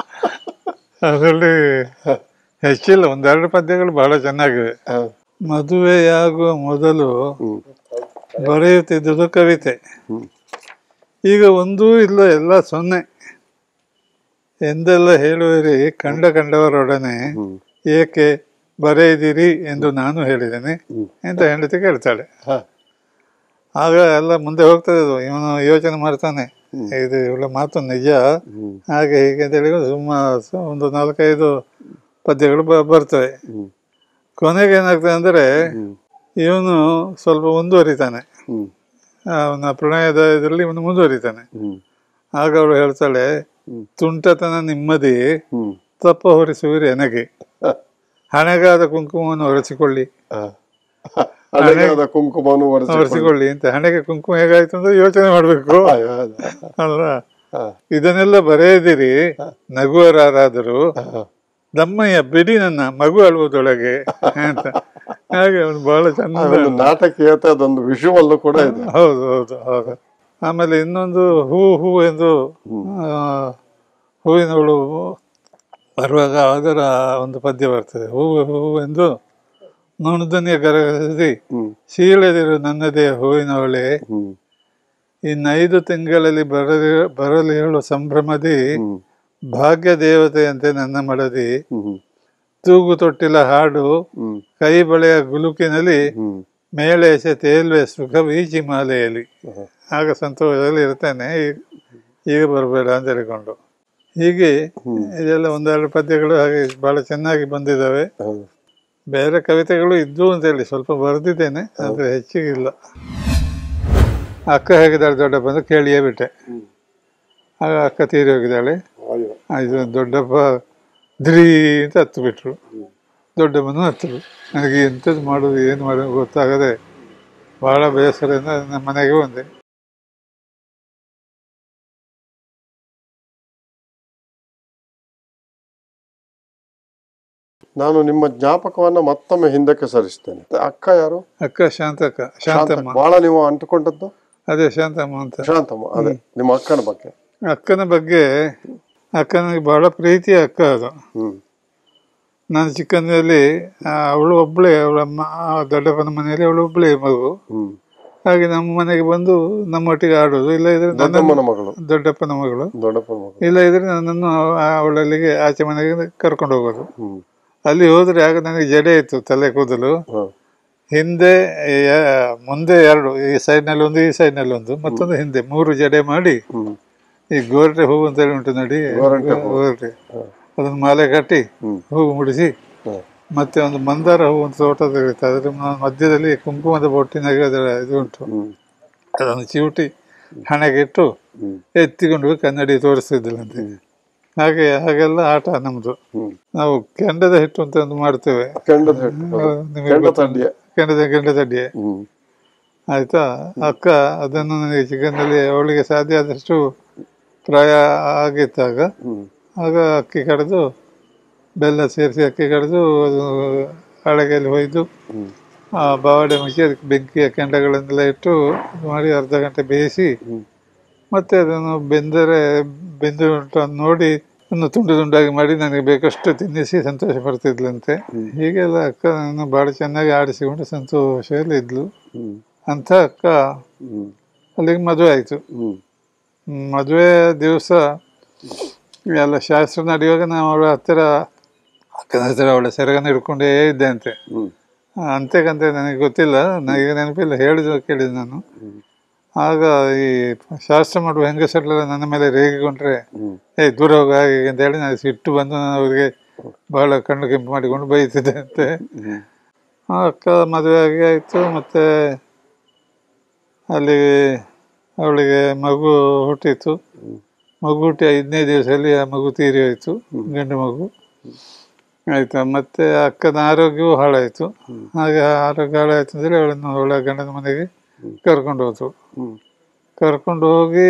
ಅದರಲ್ಲಿ ಹೆಚ್ಚಿಲ್ಲ ಒಂದೆರಡು ಪದ್ಯಗಳು ಬಹಳ ಚೆನ್ನಾಗಿವೆ ಹ. ಮದುವೆಯಾಗುವ ಮೊದಲು ಹ್ಮ್ ಬರೆಯುತ್ತಿದ್ದುದು ಕವಿತೆ ಹ್ಮ್ ಈಗ ಒಂದೂ ಇಲ್ಲ ಎಲ್ಲ ಸೊನ್ನೆ ಎಂದೆಲ್ಲ ಹೇಳುವಿರಿ ಕಂಡ ಕಂಡವರೊಡನೆ ಹ್ಮ್ ಏಕೆ ಬರೆಯಿದಿರಿ ಎಂದು ನಾನು ಹೇಳಿದ್ದೇನೆ ಹ್ಮ್. ಅಂತ ಹೆಂಡತಿ ಕೇಳ್ತಾಳೆ ಹ. ಆಗ ಎಲ್ಲ ಮುಂದೆ ಹೋಗ್ತದೆ ಅದು ಇವನು ಯೋಚನೆ ಮಾಡ್ತಾನೆ ಇದು ಇವಳ ಮಾತು ನಿಜ ಹ್ಮ್ ಹಾಗೆ ಹೀಗೆ ಅಂತೇಳಿ ಸುಮ್ಮ ಸ- ಒಂದು ನಾಲ್ಕೈದು ಪದ್ಯಗಳು ಬ ಬರ್ತವೆ ಹ್ಮ್ ಕೊನೆಗೆ ಏನಾಗ್ತದೆ ಅಂದರೆ ಹ್ಮ್ ಇವನು ಸ್ವಲ್ಪ ಮುಂದುವರಿತಾನೆ ಹ್ಮ್ ಅವನ ಪ್ರಣಯದ ಇದರಲ್ಲಿ ಇವನು ಮುಂದುವರಿತಾನೆ ಹ್ಮ್ ಆಗ ಅವಳು ಹೇಳ್ತಾಳೆ ಹ್ಮ್. ತುಂಟತನ ನಿಮ್ಮದಿ ಹ್ಮ್ ತಪ್ಪ ಹೊರಿಸುವಿರಿ ಎನಗೆ ಹಣೆಗಾದ ಕುಂಕುಮವನ್ನು ಒರೆಸಿಕೊಳ್ಳಿ ಹ. ಹಣೆಗಾದ ಕುಂಕುಮವನ್ನು ಒರೆಸಿ ಒರೆಸಿಕೊಳ್ಳಿ ಅಂತ ಹಣೆಗೆ ಕುಂಕುಮ ಹೇಗಾಯ್ತು ಅಂತ ಯೋಚನೆ ಮಾಡಬೇಕು ಅಲ್ಲ ಇದನ್ನೆಲ್ಲ ಬರೆಯದಿರಿ ನಗುವರಾರಾದರು ದಮ್ಮಯ್ಯ ಬಿಡಿ ನನ್ನ ಮಗು ಅಳುವುದೊಳಗೆ ಅಂತ ಹಾಗೆ ಅವನು ಬಹಳ ಚಂದ ಒಂದು ನಾಟಕೀಯತೆ ಅದೊಂದು ವಿಷುವಲ್ ಕೂಡ ಇದೆ ಹೌದು ಹೌದು ಹೌದು ಆಮೇಲೆ ಇನ್ನೊಂದು ಹೂ ಹೂ ಎಂದು ಆ, ಹೂವಿನವಳು ಬರುವಾಗ ಅದರ ಒಂದು ಪದ್ಯ ಬರ್ತದೆ ಹೂವು ಹೂವು ಎಂದು ನುಣುದನಿಯ ಗರಗಸಿ ಹ್ಮ್ ಶೀಳದಿರು ನನ್ನದೇ ಹೂವಿನವಳೆ ಹ್ಮ್ ಇನ್ನೈದು ತಿಂಗಳಲ್ಲಿ ಬರಲಿ ಬರಲಿ ಹೇಳುವ ಸಂಭ್ರಮದಿ ಹ್ಮ್ ಭಾಗ್ಯ ದೇವತೆಯಂತೆ ನನ್ನ ಮಡದಿ ಹ್ಮ್ ಹ್ಮ್ ತೂಗು ತೊಟ್ಟಿಲ ಹಾಡು ಹ್ಮ್ ಕೈ ಬಳೆಯ ಗುಲುಕಿನಲ್ಲಿ ಹ್ಮ್ ಮೇಳೇಸೆ ತೇಲ್ವೆ ಸುಖ ಬೀಚಿ ಮಾಲೆಯಲ್ಲಿ ಹ್ಮ್. ಆಗ ಸಂತೋಷದಲ್ಲಿ ಇರ್ತೇನೆ ಈಗ ಈಗ ಬರಬೇಡ ಅಂತ ಹೇಳಿಕೊಂಡು ಹೀಗೆ ಹ್ಮ್. ಇದೆಲ್ಲ ಒಂದೆರಡು ಪದ್ಯಗಳು ಹಾಗೆ ಬಹಳ ಚೆನ್ನಾಗಿ ಬಂದಿದ್ದಾವೆ ಹೌದು. ಬೇರೆ ಕವಿತೆಗಳು ಇದ್ದು ಅಂತೇಳಿ ಸ್ವಲ್ಪ ಬರೆದಿದ್ದೇನೆ ಆದರೆ ಹೆಚ್ಚಿಗೆ ಇಲ್ಲ ಅಕ್ಕ ಹೇಗಿದ್ದಾಳೆ ದೊಡ್ಡಪ್ಪ ಅಂತ ಕೇಳಿಯೇ ಬಿಟ್ಟೆ ಹ್ಮ್. ಆಗ ಅಕ್ಕ ತೀರಿ ಹೋಗಿದ್ದಾಳೆ ಅಯ್ಯೋ. ಇದು ದೊಡ್ಡಪ್ಪ ದ್ರೀ ಅಂತ ಹತ್ತು ಬಿಟ್ರು ದೊಡ್ಡಮ್ಮನೂ ಹತ್ತರು ನನಗೆ ಎಂಥದ್ದು ಮಾಡೋದು ಏನು ಮಾಡೋದು ಗೊತ್ತಾಗದೆ ಬಹಳ ಬೇಸರದಿಂದ ನಮ್ಮ ಮನೆಗೆ ಬಂದೆ ನಾನು ನಿಮ್ಮ ಜ್ಞಾಪಕವನ್ನ ಮತ್ತೊಮ್ಮೆ ಹಿಂದಕ್ಕೆ ಸರಿಸ್ತೇನೆ ಅಕ್ಕ ಯಾರು ಅಕ್ಕ ಶಾಂತಕ್ಕ ಶಾಂತಮ್ಮ ಬಹಳ ನೀವು ಅಂಟುಕೊಂಡದ್ದು ಅದೇ ಶಾಂತಮ್ಮ ಅಂತ ಶಾಂತಮ್ಮ ಅದೇ ನಿಮ್ಮ ಅಕ್ಕನ ಬಗ್ಗೆ ಅಕ್ಕನ ಬಗ್ಗೆ ಅಕ್ಕನಿಗೆ ಬಹಳ ಪ್ರೀತಿ ಅಕ್ಕ ಅದು ಹ್ಮ್ ನಾನು ಚಿಕ್ಕಂದಿನಲ್ಲಿ ಅವಳು ಒಬ್ಬಳೇ ಅವಳ ಅಮ್ಮ ಆ ದೊಡ್ಡಪ್ಪನ ಮನೆಯಲ್ಲಿ ಅವಳು ಒಬ್ಬಳೇ ಮಗು ಹ್ಮ್ ಹಾಗೆ ನಮ್ಮ ಮನೆಗೆ ಬಂದು ನಮ್ಮೊಟ್ಟಿಗೆ ಆಡೋದು ಇಲ್ಲ ಇದ್ರೆ ನನ್ನ ದೊಡ್ಡಮ್ಮನ ಮಗಳು ದೊಡ್ಡಪ್ಪನ ಮಗಳು ದೊಡ್ಡಪ್ಪನ ಮಗಳು ಇಲ್ಲ ಇದ್ರೆ ನನ್ನನ್ನು ಅವ- ಅವಳಲ್ಲಿಗೆ ಆಚೆ ಮನೆಗೆ ಕರ್ಕೊಂಡು ಹೋಗೋದು ಹ್ಮ್ ಅಲ್ಲಿ ಹೋದ್ರೆ ಆಗ ನನಗೆ ಜಡೆ ಇತ್ತು ತಲೆ ಕೂದಲು ಹ. ಹಿಂದೆ ಯ- ಮುಂದೆ ಎರಡು ಈ ಸೈಡ್ನಲ್ಲಿ ಒಂದು ಈ ಸೈಡ್ನಲ್ಲಿ ಒಂದು ಮತ್ತೊಂದು ಹಿಂದೆ ಮೂರು ಜಡೆ ಮಾಡಿ ಹ್ಮ್ ಈ ಗೋರ್ಟೆ ಹೂವು ಅಂತ ಹೇಳಿ ಉಂಟು ನೋಡಿ ಗೋರಂಟೆ ಹೂವು. ಗೋರ್ಟೆ ಹ. ಅದನ್ನು ಮಾಲೆ ಕಟ್ಟಿ ಹ್ಮ್ ಹೂವು ಮುಡಿಸಿ ಹ. ಮತ್ತೆ ಒಂದು ಮಂದಾರ ಹೂವು ಅಂತ ತೋಟದಲ್ಲಿರುತ್ತೆ ಅದರ ಮ- ಮಧ್ಯದಲ್ಲಿ ಕುಂಕುಮದ ಬೊಟ್ಟಿನಾಗೆ ಅದರ ಇದು ಉಂಟು ಹ್ಮ್ ಅದನ್ನು ಚಿವುಟಿ ಹಣೆಗಿಟ್ಟು ಹ್ಮ್ ಎತ್ತಿಕೊಂಡು ಹೋಗಿ ಕನ್ನಡಿ ತೋರಿಸ್ತಿದ್ದಿಲ್ಲಂತೆ ಹಾಗೆ ಹಾಗೆಲ್ಲ ಆಟ ನಮ್ದು ಹ್ಮ್ ನಾವು ಕೆಂಡದ ಹಿಟ್ಟು ಅಂತ ಒಂದು ಮಾಡ್ತೇವೆ ಕೆಂಡದ ಹಿಟ್ಟು ಅದು ನಿಮಗೆ ಕೆಂಡ ಗೊತ್ತುಂಟು. ತಡ್ಡಿಯ ಕೆಂಡದ ಕೆಂಡ ತಡ್ಡಿಯೇ ಹ್ಮ್ ಆಯ್ತಾ ಅಕ್ಕ ಅದನ್ನು ನನಗೆ ಚಿಕನ್ನಲ್ಲಿ ಅವಳಿಗೆ ಸಾಧ್ಯ ಆದಷ್ಟು ಪ್ರಾಯ ಆಗಿತ್ತಾಗ ಹ್ಮ್ ಆಗ ಅಕ್ಕಿ ಕಡೆದು ಬೆಲ್ಲ ಸೇರಿಸಿ ಅಕ್ಕಿ ಕಡೆದು ಅದು ಅಳಗೆಯಲ್ಲಿ ಹೊಯ್ದು ಹ್ಮ್ ಆ ಬಾವಡೆ ಮುಚ್ಚಿ ಅದಕ್ಕೆ ಬೆಂಕಿಯ ಕೆಂಡಗಳನ್ನೆಲ್ಲ ಇಟ್ಟು ಇದು ಮಾಡಿ ಅರ್ಧ ಗಂಟೆ ಬೇಯಿಸಿ ಹ್ಮ್ ಮತ್ತೆ ಅದನ್ನು ಬೆಂದರೆ ಬೆಂದು ಉಂಟು ಅಂತ ನೋಡಿ ಒಂದು ತುಂಡು ತುಂಡಾಗಿ ಮಾಡಿ ನನಗೆ ಬೇಕಷ್ಟು ತಿನ್ನಿಸಿ ಸಂತೋಷ ಪಡ್ತಿದ್ಲಂತೆ ಹೀಗೆಲ್ಲ ಅಕ್ಕ ನನ್ನ ಭಾಳ ಚೆನ್ನಾಗಿ ಆಡಿಸಿಕೊಂಡು ಸಂತೋಷದಲ್ಲಿ ಇದ್ಲು ಹ್ಮ್ ಅಂಥ ಅಕ್ಕ ಹ್ಮ್ ಅಲ್ಲಿಗೆ ಮದುವೆ ಆಯಿತು ಹ್ಮ್ ಮದುವೆ ದಿವಸ ಎಲ್ಲ ಶಾಸ್ತ್ರ ನಡೆಯುವಾಗ ನಾವು ಅವಳ ಹತ್ತಿರ ಅಕ್ಕನ ಹತ್ತಿರ ಅವಳ ಸೆರಗನ್ನು ಹಿಡ್ಕೊಂಡೇ ಇದ್ದೆ ಅಂತೆ ಹ್ಮ್ ಅಂತೆಕಂತೆ ನನಗೆ ಗೊತ್ತಿಲ್ಲ ನನಗೆ ನೆನಪಿಲ್ಲ ಹೇಳಿದ ಕೇಳಿದೆ ನಾನು ಹ್ಮ್ ಆಗ ಈ ಶಾಸ್ತ್ರ ಮಾಡುವ ಹೆಂಗಸರೆಲ್ಲ ನನ್ನ ಮೇಲೆ ರೇಗಿಕೊಂಡ್ರೆ ಹ್ಮ್ ಏ ದೂರ ಹೋಗ ಹಾಗೆ ಹೀಗೆ ಅಂತ ಹೇಳಿ ನಾನು ಸಿಟ್ಟು ಬಂದು ನಾನು ಅವರಿಗೆ ಬಹಳ ಕಣ್ಣು ಕೆಂಪು ಮಾಡಿಕೊಂಡು ಬೈತಿದ್ದೆ ಅಂತೆ ಹ್ಮ್ ಆ ಅಕ್ಕ ಮದುವೆ ಆಗಿ ಆಯಿತು ಮತ್ತು ಅಲ್ಲಿ ಅವಳಿಗೆ ಮಗು ಹುಟ್ಟಿತು ಮಗು ಹುಟ್ಟಿ ಐದನೇ ದಿವಸದಲ್ಲಿ ಆ ಮಗು ತೀರಿ ಹೋಯಿತು ಗಂಡು ಮಗು ಆಯಿತಾ ಮತ್ತು ಅಕ್ಕನ ಆರೋಗ್ಯವೂ ಹಾಳಾಯಿತು ಹಾಗೆ ಆರೋಗ್ಯ ಹಾಳಾಯಿತು ಅಂದರೆ ಅವಳನ್ನು ಅವಳ ಗಂಡನ ಮನೆಗೆ ಕರ್ಕೊಂಡು ಹೋದ್ರು ಹ್ಮ್ ಕರ್ಕೊಂಡು ಹೋಗಿ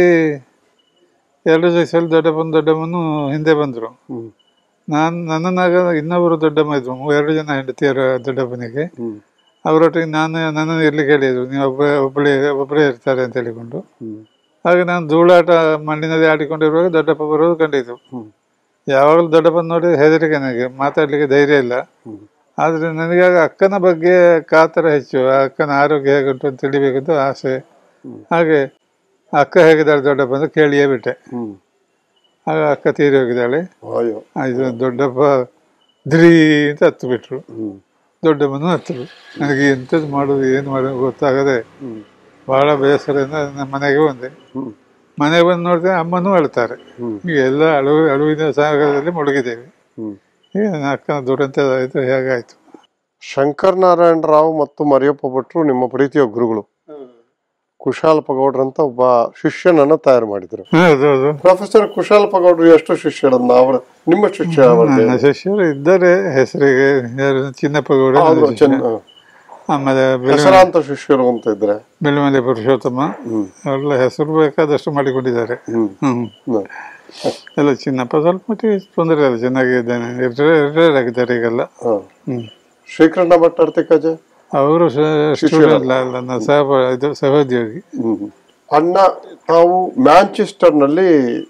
ಎರಡು ದಿವಸದಲ್ಲಿ ದೊಡ್ಡಪ್ಪನ ದೊಡ್ಡಮ್ಮನು ಹಿಂದೆ ಬಂದರು ಹ್ಮ್ ನಾನು ನನ್ನನ್ನಾಗ ಇನ್ನೊಬ್ಬರು ದೊಡ್ಡಮ್ಮ ಇದ್ರು ಮೂ- ಎರಡು ಜನ ಹೆಂಡತಿಯರ ದೊಡ್ಡಪ್ಪನಿಗೆ ಹ್ಮ್ ಅವರೊಟ್ಟಿಗೆ ನಾನು ನನ್ನನ್ನು ಇರ್ಲಿಕ್ಕೆ ಹೇಳಿದ್ರು ನೀವು ಒಬ್ಬ ಒಬ್ಬಳೇ ಒಬ್ಬರೇ ಇರ್ತಾರೆ ಅಂತ ಹೇಳಿಕೊಂಡು ಹ್ಮ್ ಹಾಗೆ ನಾನು ಧೂಳಾಟ ಮಣ್ಣಿನಲ್ಲಿ ಆಡಿಕೊಂಡಿರುವಾಗ ದೊಡ್ಡಪ್ಪ ಬರೋದು ಕಂಡಿತು ಹ್ಮ್ ಯಾವಾಗಲೂ ದೊಡ್ಡಪ್ಪನ ನೋಡಿ ಹೆದರಿಕೆ ನನಗೆ ಮಾತಾಡಲಿಕ್ಕೆ ಧೈರ್ಯ ಇಲ್ಲ ಹ್ಮ್ ಆದರೆ ನನಗಾಗ ಅಕ್ಕನ ಬಗ್ಗೆ ಕಾತರ ಹೆಚ್ಚು ಆ ಅಕ್ಕನ ಆರೋಗ್ಯ ಹೇಗುಂಟು ಅಂತ ತಿಳಿಬೇಕಂತ ಆಸೆ ಹಾಗೆ ಅಕ್ಕ ಹೇಗಿದ್ದಾಳೆ ದೊಡ್ಡಪ್ಪ ಅಂತ ಕೇಳಿಯೇ ಬಿಟ್ಟೆ ಹ್ಮ್ ಆಗ ಅಕ್ಕ ತೀರಿ ಹೋಗಿದ್ದಾಳೆ ಅಯ್ಯೋ ಇದು ದೊಡ್ಡಪ್ಪ ದ್ರೀ ಅಂತ ಹತ್ತು ಬಿಟ್ರು ಹ್ಮ್ ದೊಡ್ಡಮ್ಮನೂ ಹತ್ತರು ನನಗೆ ಎಂಥದ್ದು ಮಾಡೋದು ಏನು ಮಾಡೋದು ಗೊತ್ತಾಗದೆ ಹ್ಮ್ ಬಹಳ ಬೇಸರದಿಂದ ನಮ್ಮ ಮನೆಗೆ ಬಂದೆ ಹ್ಮ್ ಮನೆಗೆ ಬಂದು ನೋಡಿದ್ರೆ ಅಮ್ಮನೂ ಅಳ್ತಾರೆ ಹ್ಮ್ ಈಗ ಎಲ್ಲ ಅಳು ಅಳುವಿನ ಸಾಗರದಲ್ಲಿ ಮುಳುಗಿದ್ದೇವೆ ಹ್ಮ್ ಈಗ ನನ್ನ ಅಕ್ಕನ ದುರಂತ ಆಯಿತು ಹೇಗಾಯಿತು ಶಂಕರ್ ನಾರಾಯಣ ರಾವ್ ಮತ್ತು ಮರಿಯಪ್ಪ ಭಟ್ರು ನಿಮ್ಮ ಪ್ರೀತಿಯ ಗುರುಗಳು ಕುಶಾಲಪ್ಪ ಗೌಡ್ರಂತ ಒಬ್ಬ ಶಿಷ್ಯನನ್ನ ತಯಾರು ಮಾಡಿದ್ರು ಹೌದು ಹೌದು ಪ್ರೊಫೆಸರ್ ಕುಶಾಲಪ್ಪ ಗೌಡ್ರು ಎಷ್ಟು ಶಿಷ್ಯರನ್ನ ಅವರ ನಿಮ್ಮ ಶಿಷ್ಯ ಅವರಿಗೆ ನನ್ನ ಶಿಷ್ಯರು ಇದ್ದಾರೆ ಹೆಸರಿಗೆ ಯಾರು ಚಿನ್ನಪ್ಪ ಗೌಡ ನನ್ನ ಆದ್ರು ಶಿಷ್ಯ. ಚೆನ್ನ ಆಮೇಲೆ ಬೆಳೆ ಹೆಸರಾಂತ ಶಿಷ್ಯರು ಅಂತ ಇದ್ರೆ ಬೆಳ್ಳಿಮಲೆ ಪುರುಷೋತ್ತಮ ಹ್ಮ್ ಅವರೆಲ್ಲ ಹೆಸರು ಬೇಕಾದಷ್ಟು ಮಾಡಿಕೊಂಡಿದ್ದಾರೆ ಹ್ಮ್ ಹ್ಮ್ ಹ್ಮ್. ಎಲ್ಲ ಚಿನ್ನಪ್ಪ ಸ್ವಲ್ಪ ಮಟ್ಟಿಗೆ ತೊಂದರೆ ಇಲ್ಲ ಚೆನ್ನಾಗಿದ್ದಾನೆ ರಿಟೈರ್ ಆಗಿದ್ದಾರೆ ಈಗೆಲ್ಲ ಹ. ಹ್ಮ್ ಶ್ರೀಕೃಷ್ಣ ಭಟ್ ಅರ್ತಿಕಜ ಅವರು ಸ್ಟೂಡೆಂಟ್ ಅಲ್ಲ ಅಲ್ಲ ನನ್ನ ಸಹ ಇದು ಸಹೋದ್ಯೋಗಿ ಹ್ಮ್ ಅಣ್ಣ ತಾವು ಮ್ಯಾಂಚೆಸ್ಟರ್ ನಲ್ಲಿ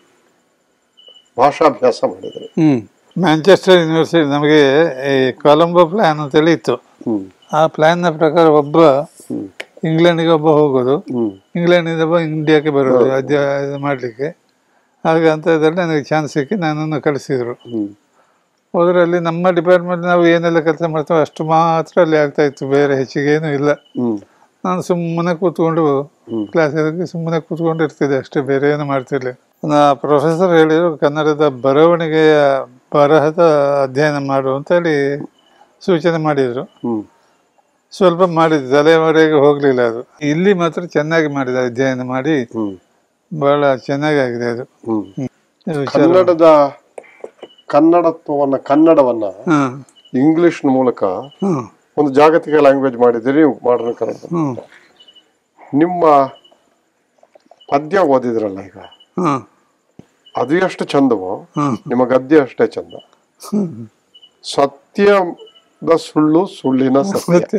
ಭಾಷಾಭ್ಯಾಸ ಮಾಡಿದ್ರಿ ಹ್ಮ್ ಮ್ಯಾಂಚೆಸ್ಟರ್ ಯೂನಿವರ್ಸಿಟಿ ನಮಗೆ ಈ ಕೊಲಂಬೋ ಪ್ಲಾನ್ ಅಂತೇಳಿ ಇತ್ತು ಹ್ಮ್ ಆ ಪ್ಲಾನ್ನ ಪ್ರಕಾರ ಒಬ್ಬ ಹ್ಮ್ ಇಂಗ್ಲೆಂಡ್ಗೆ ಒಬ್ಬ ಹೋಗೋದು ಹ್ಮ್ ಇಂಗ್ಲೆಂಡಿಂದ ಒಬ್ಬ ಇಂಡಿಯಾಕ್ಕೆ ಬರೋದು ಅಧ್ಯ ಇದು ಮಾಡಲಿಕ್ಕೆ ಹಾಗೆ ಅಂತ ಇದ್ರಲ್ಲಿ ನನಗೆ ಚಾನ್ಸ್ ಸಿಕ್ಕಿ ನನ್ನನ್ನು ಕಳಿಸಿದರು ಹ್ಮ್ ಹೋದ್ರೆ ಅಲ್ಲಿ ನಮ್ಮ ಡಿಪಾರ್ಟ್ಮೆಂಟ್ ನಾವು ಏನೆಲ್ಲ ಕೆಲಸ ಮಾಡ್ತೇವೆ ಅಷ್ಟು ಮಾತ್ರ ಅಲ್ಲಿ ಆಗ್ತಾ ಇತ್ತು ಬೇರೆ ಹೆಚ್ಚಿಗೆ ಏನೂ ಇಲ್ಲ ಹ್ಮ್ ನಾನು ಸುಮ್ಮನೆ ಕೂತ್ಕೊಂಡು ಹ್ಮ್. ಕ್ಲಾಸಿಗೆ ಸುಮ್ಮನೆ ಕೂತ್ಕೊಂಡು ಇರ್ತಿದ್ದೆ ಅಷ್ಟೇ ಬೇರೆ ಏನು ಮಾಡ್ತಿರ್ಲಿಲ್ಲ ನಾ ಪ್ರೊಫೆಸರ್ ಹೇಳಿದ್ರು ಕನ್ನಡದ ಬರವಣಿಗೆಯ ಬರಹದ ಅಧ್ಯಯನ ಮಾಡು ಅಂತ ಹೇಳಿ ಸೂಚನೆ ಮಾಡಿದರು ಹ್ಮ್ ಸ್ವಲ್ಪ ಮಾಡಿದ್ದು ತಲೆವರೆಗೆ ಹೋಗಲಿಲ್ಲ ಅದು ಇಲ್ಲಿ ಮಾತ್ರ ಚೆನ್ನಾಗಿ ಮಾಡಿದ ಅಧ್ಯಯನ ಮಾಡಿ ಹ್ಮ್ ಬಹಳ ಚೆನ್ನಾಗಿ ಆಗಿದೆ ಅದು ಹ್ಮ್ ಇದು ವಿಚಾರ ಕನ್ನಡದ ಕನ್ನಡತ್ವವನ್ನ ಕನ್ನಡವನ್ನ ಹಾಂ ಇಂಗ್ಲಿಷ್ ಮೂಲಕ ಹಾಂ ಒಂದು ಜಾಗತಿಕ ಲ್ಯಾಂಗ್ವೇಜ್ ಮಾಡಿದ್ದೀರಿ ನೀವು ಮಾಡರ್ನ್ ಕನ್ನಡ ಹ್ಮ್. ನಿಮ್ಮ ಪದ್ಯ ಓದಿದ್ರಲ್ಲ ಈಗ ಹಾಂ ಅದು ಎಷ್ಟು ಚಂದವೋ ಹಾಂ ನಿಮ್ಮ ಗದ್ಯ ಅಷ್ಟೇ ಚಂದ ಸತ್ಯದ ಸುಳ್ಳು ಸುಳ್ಳಿನ ಸತ್ಯ ಮತ್ತೆ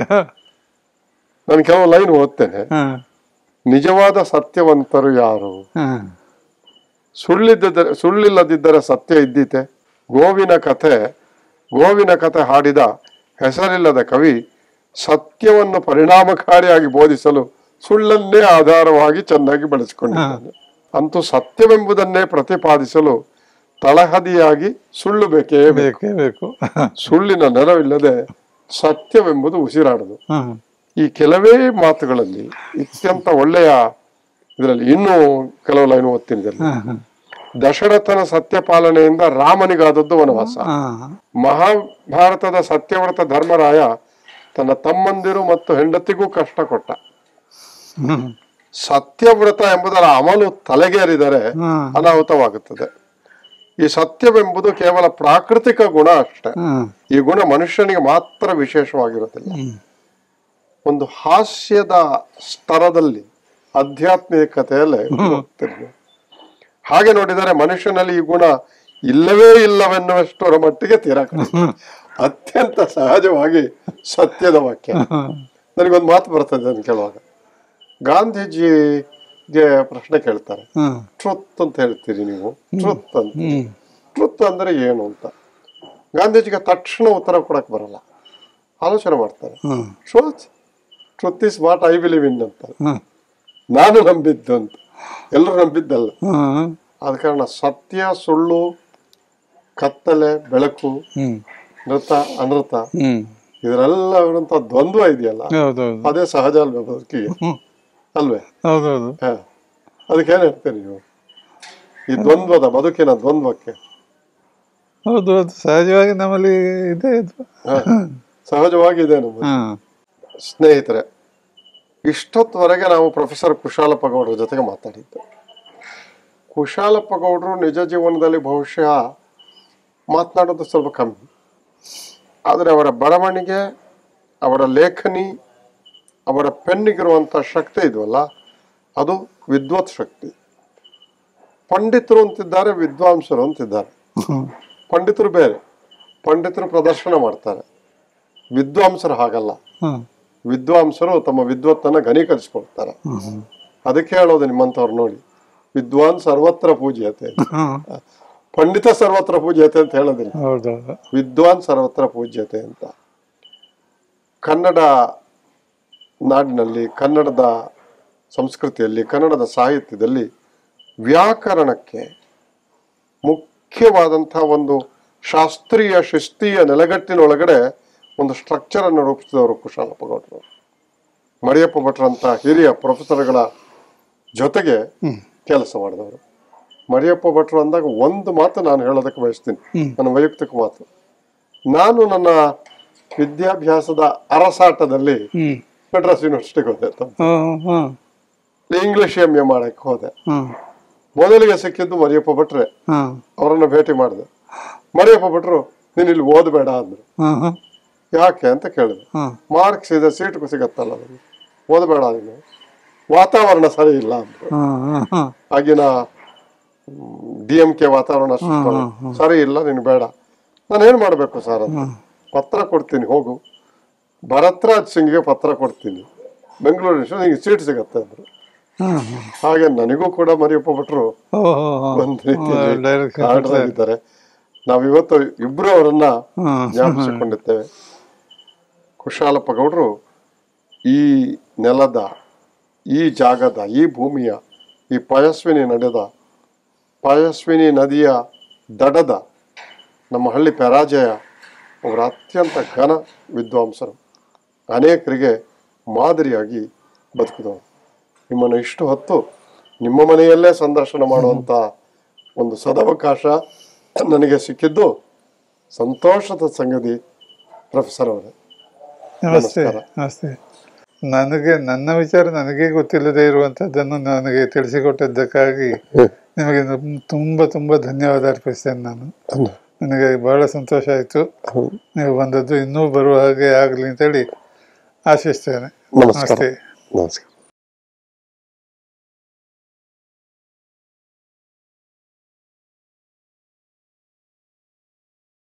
ನಾನು ಕೆಲವು ಲೈನ್ ಓದ್ತೇನೆ ಹಾಂ ನಿಜವಾದ ಸತ್ಯವಂತರು ಯಾರು ಹಾಂ ಸುಳ್ಳಿದ್ದರೆ ಸುಳ್ಳಿಲ್ಲದಿದ್ದರೆ ಸತ್ಯ ಇದ್ದೀತೆ ಗೋವಿನ ಕಥೆ ಗೋವಿನ ಕಥೆ ಹಾಡಿದ ಹೆಸರಿಲ್ಲದ ಕವಿ ಸತ್ಯವನ್ನು ಪರಿಣಾಮಕಾರಿಯಾಗಿ ಬೋಧಿಸಲು ಸುಳ್ಳನ್ನೇ ಆಧಾರವಾಗಿ ಚೆನ್ನಾಗಿ ಬಳಸಿಕೊಂಡಿದ್ದಾನೆ ಅಂತೂ ಸತ್ಯವೆಂಬುದನ್ನೇ ಪ್ರತಿಪಾದಿಸಲು ತಳಹದಿಯಾಗಿ ಸುಳ್ಳು ಬೇಕೇ ಬೇಕು ಬೇಕೇ ಬೇಕು ಸುಳ್ಳಿನ ನೆರವಿಲ್ಲದೆ ಸತ್ಯವೆಂಬುದು ಉಸಿರಾಡದು ಹಾಂ ಈ ಕೆಲವೇ ಮಾತುಗಳಲ್ಲಿ ಅತ್ಯಂತ ಒಳ್ಳೆಯ ಇದರಲ್ಲಿ ಇನ್ನೂ ಕೆಲವು ಲೈನ್ ಓದ್ತೀನಿ ಇದರಲ್ಲಿ. ಹಾಂ ಹಾಂ ದಶರಥನ ಸತ್ಯಪಾಲನೆಯಿಂದ ರಾಮನಿಗಾದದ್ದು ವನವಾಸ ಹಾಂ ಮಹಾಭಾರತದ ಸತ್ಯವ್ರತ ಧರ್ಮರಾಯ ತನ್ನ ತಮ್ಮಂದಿರು ಮತ್ತು ಹೆಂಡತಿಗೂ ಕಷ್ಟ ಕೊಟ್ಟ ಹ್ಮ್ ಸತ್ಯವ್ರತ ಎಂಬುದರ ಅಮಲು ತಲೆಗೇರಿದರೆ ಹಾಂ ಅನಾಹುತವಾಗುತ್ತದೆ ಈ ಸತ್ಯವೆಂಬುದು ಕೇವಲ ಪ್ರಾಕೃತಿಕ ಗುಣ ಅಷ್ಟೇ ಹಾಂ ಈ ಗುಣ ಮನುಷ್ಯನಿಗೆ ಮಾತ್ರ ವಿಶೇಷವಾಗಿರುವುದಿಲ್ಲ ಹ್ಮ್ ಒಂದು ಹಾಸ್ಯದ ಸ್ತರದಲ್ಲಿ ಆಧ್ಯಾತ್ಮಿಕತೆಯಲ್ಲಿ ಹೋಗ್ತಿರ್ಬೋದು. ಹಾಗೆ ನೋಡಿದರೆ ಮನುಷ್ಯನಲ್ಲಿ ಈ ಗುಣ ಇಲ್ಲವೇ ಇಲ್ಲವೆನ್ನುವಷ್ಟರ ಮಟ್ಟಿಗೆ ತೀರಾ ಕಡಿಮೆ. ಅತ್ಯಂತ ಸಹಜವಾಗಿ ಸತ್ಯದ ವಾಕ್ಯ ನನಗೊಂದು ಮಾತು ಬರ್ತದೆ ಅದನ್ನು ಕೇಳುವಾಗ ಗಾಂಧೀಜಿಗೆ ಪ್ರಶ್ನೆ ಕೇಳ್ತಾರೆ ಹಾಂ ಟ್ರುತ್ ಅಂತ ಹೇಳ್ತೀರಿ ನೀವು ಟ್ರುತ್ ಅಂತ ಹ್ಮ್ ಟ್ರುತ್ ಅಂದ್ರೆ ಏನು ಅಂತ ಗಾಂಧೀಜಿಗೆ ತಕ್ಷಣ ಉತ್ತರ ಕೊಡಕ್ ಬರಲ್ಲ ಆಲೋಚನೆ ಮಾಡ್ತಾರೆ ಹಾಂ truth truth is what I believe in ಅಂತ ಹಾಂ ನಾನು ನಂಬಿದ್ದು ಅಂತ ಎಲ್ಲರೂ ನಂಬಿದ್ದಲ್ಲ ಹಾಂ ಆದ ಕಾರಣ ಸತ್ಯ ಸುಳ್ಳು ಕತ್ತಲೆ ಬೆಳಕು ಹ್ಮ್ ನೃತ ಅನೃತ ಹ್ಮ್ ಇದರೆಲ್ಲ ಇರುವಂತ ದ್ವಂದ್ವ ಇದೆಯಲ್ಲ ಹೌದೌದು ಅದೇ ಸಹಜ ಅಲ್ವೇ ಬದುಕಿಗೆ ಹ್ಮ್ ಅಲ್ವೇ ಹೌದೌದು ಹ ಅದಕ್ಕೇನ್ ಹೇಳ್ತೀರಿ ನೀವು ಈ ದ್ವಂದ್ವದ ಬದುಕಿನ ದ್ವಂದ್ವಕ್ಕೆ ಹೌದು ಅದು ಸಹಜವಾಗಿ ನಮ್ಮಲ್ಲಿ ಇದೆ ಇದು ಹ. ಸಹಜವಾಗಿ ಇದೆ ನಮ್ಮದು ಹಾಂ ಸ್ನೇಹಿತರೆ ಇಷ್ಟೊತ್ತವರೆಗೆ ನಾವು ಪ್ರೊಫೆಸರ್ ಕುಶಾಲಪ್ಪ ಗೌಡ್ರ ಜೊತೆಗೆ ಮಾತಾಡಿದ್ದು ಕುಶಾಲಪ್ಪ ಗೌಡರು ನಿಜ ಜೀವನದಲ್ಲಿ ಬಹುಶಃ ಮಾತನಾಡೋದು ಸ್ವಲ್ಪ ಕಮ್ಮಿ ಆದರೆ ಅವರ ಬರವಣಿಗೆ ಅವರ ಲೇಖನಿ ಅವರ ಪೆನ್ನಿಗಿರುವಂಥ ಶಕ್ತಿ ಇದವಲ್ಲ ಅದು ವಿದ್ವತ್ ಶಕ್ತಿ ಪಂಡಿತರು ಅಂತಿದ್ದಾರೆ ವಿದ್ವಾಂಸರು ಅಂತಿದ್ದಾರೆ ಪಂಡಿತರು ಬೇರೆ ಪಂಡಿತರು ಪ್ರದರ್ಶನ ಮಾಡ್ತಾರೆ ವಿದ್ವಾಂಸರು ಹಾಗಲ್ಲ ಹಾಂ ವಿದ್ವಾಂಸರು ತಮ್ಮ ವಿದ್ವತ್ತನ್ನ ಘನೀಕರಿಸ್ಕೊಳ್ತಾರೆ ಹ್ಮ್ ಅದಕ್ಕೆ ಹೇಳೋದು ನಿಮ್ಮಂಥವ್ರು ನೋಡಿ ವಿದ್ವಾನ್ ಸರ್ವತ್ರ ಪೂಜ್ಯತೆ ಹಾಂ ಪಂಡಿತ ಸರ್ವತ್ರ ಪೂಜ್ಯತೆ ಅಂತ ಹೇಳೋದಿಲ್ಲ ಹೌದೌದು ವಿದ್ವಾನ್ ಸರ್ವತ್ರ ಪೂಜ್ಯತೆ ಅಂತ ಕನ್ನಡ ನಾಡಿನಲ್ಲಿ ಕನ್ನಡದ ಸಂಸ್ಕೃತಿಯಲ್ಲಿ ಕನ್ನಡದ ಸಾಹಿತ್ಯದಲ್ಲಿ ವ್ಯಾಕರಣಕ್ಕೆ ಮುಖ್ಯವಾದಂಥ ಒಂದು ಶಾಸ್ತ್ರೀಯ ಶಿಸ್ತೀಯ ನೆಲೆಗಟ್ಟಿನೊಳಗಡೆ ಒಂದು ಸ್ಟ್ರಕ್ಚರ್ ಅನ್ನು ರೂಪಿಸಿದವರು ಕುಶಾಲಪ್ಪ ಗೌಡರು ಮರಿಯಪ್ಪ ಭಟ್ರಂತ ಹಿರಿಯ ಪ್ರೊಫೆಸರ್ಗಳ ಜೊತೆಗೆ ಕೆಲಸ ಮಾಡಿದವರು ಮರಿಯಪ್ಪ ಭಟ್ರು ಅಂದಾಗ ಒಂದು ಮಾತು ನಾನು ಹೇಳೋದಕ್ಕೆ ಬಯಸ್ತೀನಿ ನನ್ನ ವೈಯಕ್ತಿಕ ಮಾತು ನಾನು ನನ್ನ ವಿದ್ಯಾಭ್ಯಾಸದ ಅರಸಾಟದಲ್ಲಿ ಹ್ಮ್ ಮಡ್ರಾಸ್ ಯೂನಿವರ್ಸಿಟಿಗೆ ಹೋದೆ ತಮ್ಮ. ಹಾಂ ಹಾಂ ಇಂಗ್ಲಿಷ್ ಎಂ ಎ ಮಾಡಕ್ಕೆ ಹೋದೆ ಹಾಂ ಮೊದಲಿಗೆ ಸಿಕ್ಕಿದ್ದು ಮರಿಯಪ್ಪ ಭಟ್ರೆ ಹಾಂ ಅವರನ್ನ ಭೇಟಿ ಮಾಡಿದೆ ಮರಿಯಪ್ಪ ಭಟ್ರು ನೀನು ಇಲ್ಲಿ ಓದಬೇಡ ಅಂದ್ರು ಹಾಂ ಹಾಂ ಯಾಕೆ ಅಂತ ಕೇಳಿದೆ ಹಾಂ ಮಾರ್ಕ್ಸ್ ಇದೆ ಸೀಟ್ ಸಿಗತ್ತಲ್ಲ ನನಗೆ ಓದಬೇಡ ನೀನು ವಾತಾವರಣ ಸರಿ ಇಲ್ಲ ಅಂದ್ರು ಹಾಂ ಹಾಂ ಹಾಂ ಆಗಿನ ಡಿ ಎಂ ಕೆ ವಾತಾವರಣ ಅಷ್ಟು ಸರಿ ಇಲ್ಲ ನೀನು ಬೇಡ ನಾನು ಏನು ಮಾಡಬೇಕು ಸರ್ ಅಂತ ಪತ್ರ ಕೊಡ್ತೀನಿ ಹೋಗು ಭರತ್ರಾಜ್ ಸಿಂಗ್ಗೆ ಪತ್ರ ಕೊಡ್ತೀನಿ ಬೆಂಗಳೂರು ನಿಂಗೆ ಸೀಟ್ ಸಿಗತ್ತೆ ಅಂದ್ರು ಹಾಂ ಹಾಂ ಹಾಗೆ ನನಗೂ ಕೂಡ ಮರಿಯಪ್ಪ ಭಟ್ರು ಓಹೋ ಹಾಂ ಒಂದ್ ರೀತಿ ಡೈರೆಕ್ಟ್ ಕಾರಣರಾಗಿದ್ದಾರೆ ನಾವಿವತ್ತು ಇಬ್ರು ಅವರನ್ನ ಹಾಂ ಜ್ಞಾಪಿಸಿಕೊಂಡಿದ್ದೇವೆ ಕುಶಾಲಪ್ಪ ಗೌಡರು ಈ ನೆಲದ ಈ ಜಾಗದ ಈ ಭೂಮಿಯ ಈ ಪಯಸ್ವಿನಿ ನಡೆದ ಪಾಯಸ್ವಿನಿ ನದಿಯ ದಡದ ನಮ್ಮ ಹಳ್ಳಿ ಪರಾಜಯ ಅವರ ಅತ್ಯಂತ ಘನ ವಿದ್ವಾಂಸರು ಅನೇಕರಿಗೆ ಮಾದರಿಯಾಗಿ ಬದುಕಿದವರು ನಿಮ್ಮನ್ನು ಇಷ್ಟು ಹೊತ್ತು ನಿಮ್ಮ ಮನೆಯಲ್ಲೇ ಸಂದರ್ಶನ ಮಾಡುವಂಥ ಒಂದು ಸದವಕಾಶ ನನಗೆ ಸಿಕ್ಕಿದ್ದು ಸಂತೋಷದ ಸಂಗತಿ ಪ್ರೊಫೆಸರ್ ಅವರೇ ನಮಸ್ತೆ ನಮಸ್ಕಾರ. ನಮಸ್ತೆ ನನಗೆ ನನ್ನ ವಿಚಾರ ನನಗೆ ಗೊತ್ತಿಲ್ಲದೆ ಇರುವಂಥದ್ದನ್ನು ನನಗೆ ತಿಳಿಸಿಕೊಟ್ಟದ್ದಕ್ಕಾಗಿ ನಿಮಗೆ ನಮ್- ತುಂಬ ತುಂಬ ಧನ್ಯವಾದ ಅರ್ಪಿಸ್ತೇನೆ ನಾನು ನನಗೆ ಬಹಳ ಸಂತೋಷ ಆಯಿತು ನೀವು ಬಂದದ್ದು ಇನ್ನೂ ಬರುವ ಹಾಗೆ ಆಗಲಿ ಅಂತೇಳಿ ಆಶಿಸ್ತೇನೆ ನಮಸ್ಕಾರ ನಮಸ್ತೆ ನಮಸ್ಕಾರ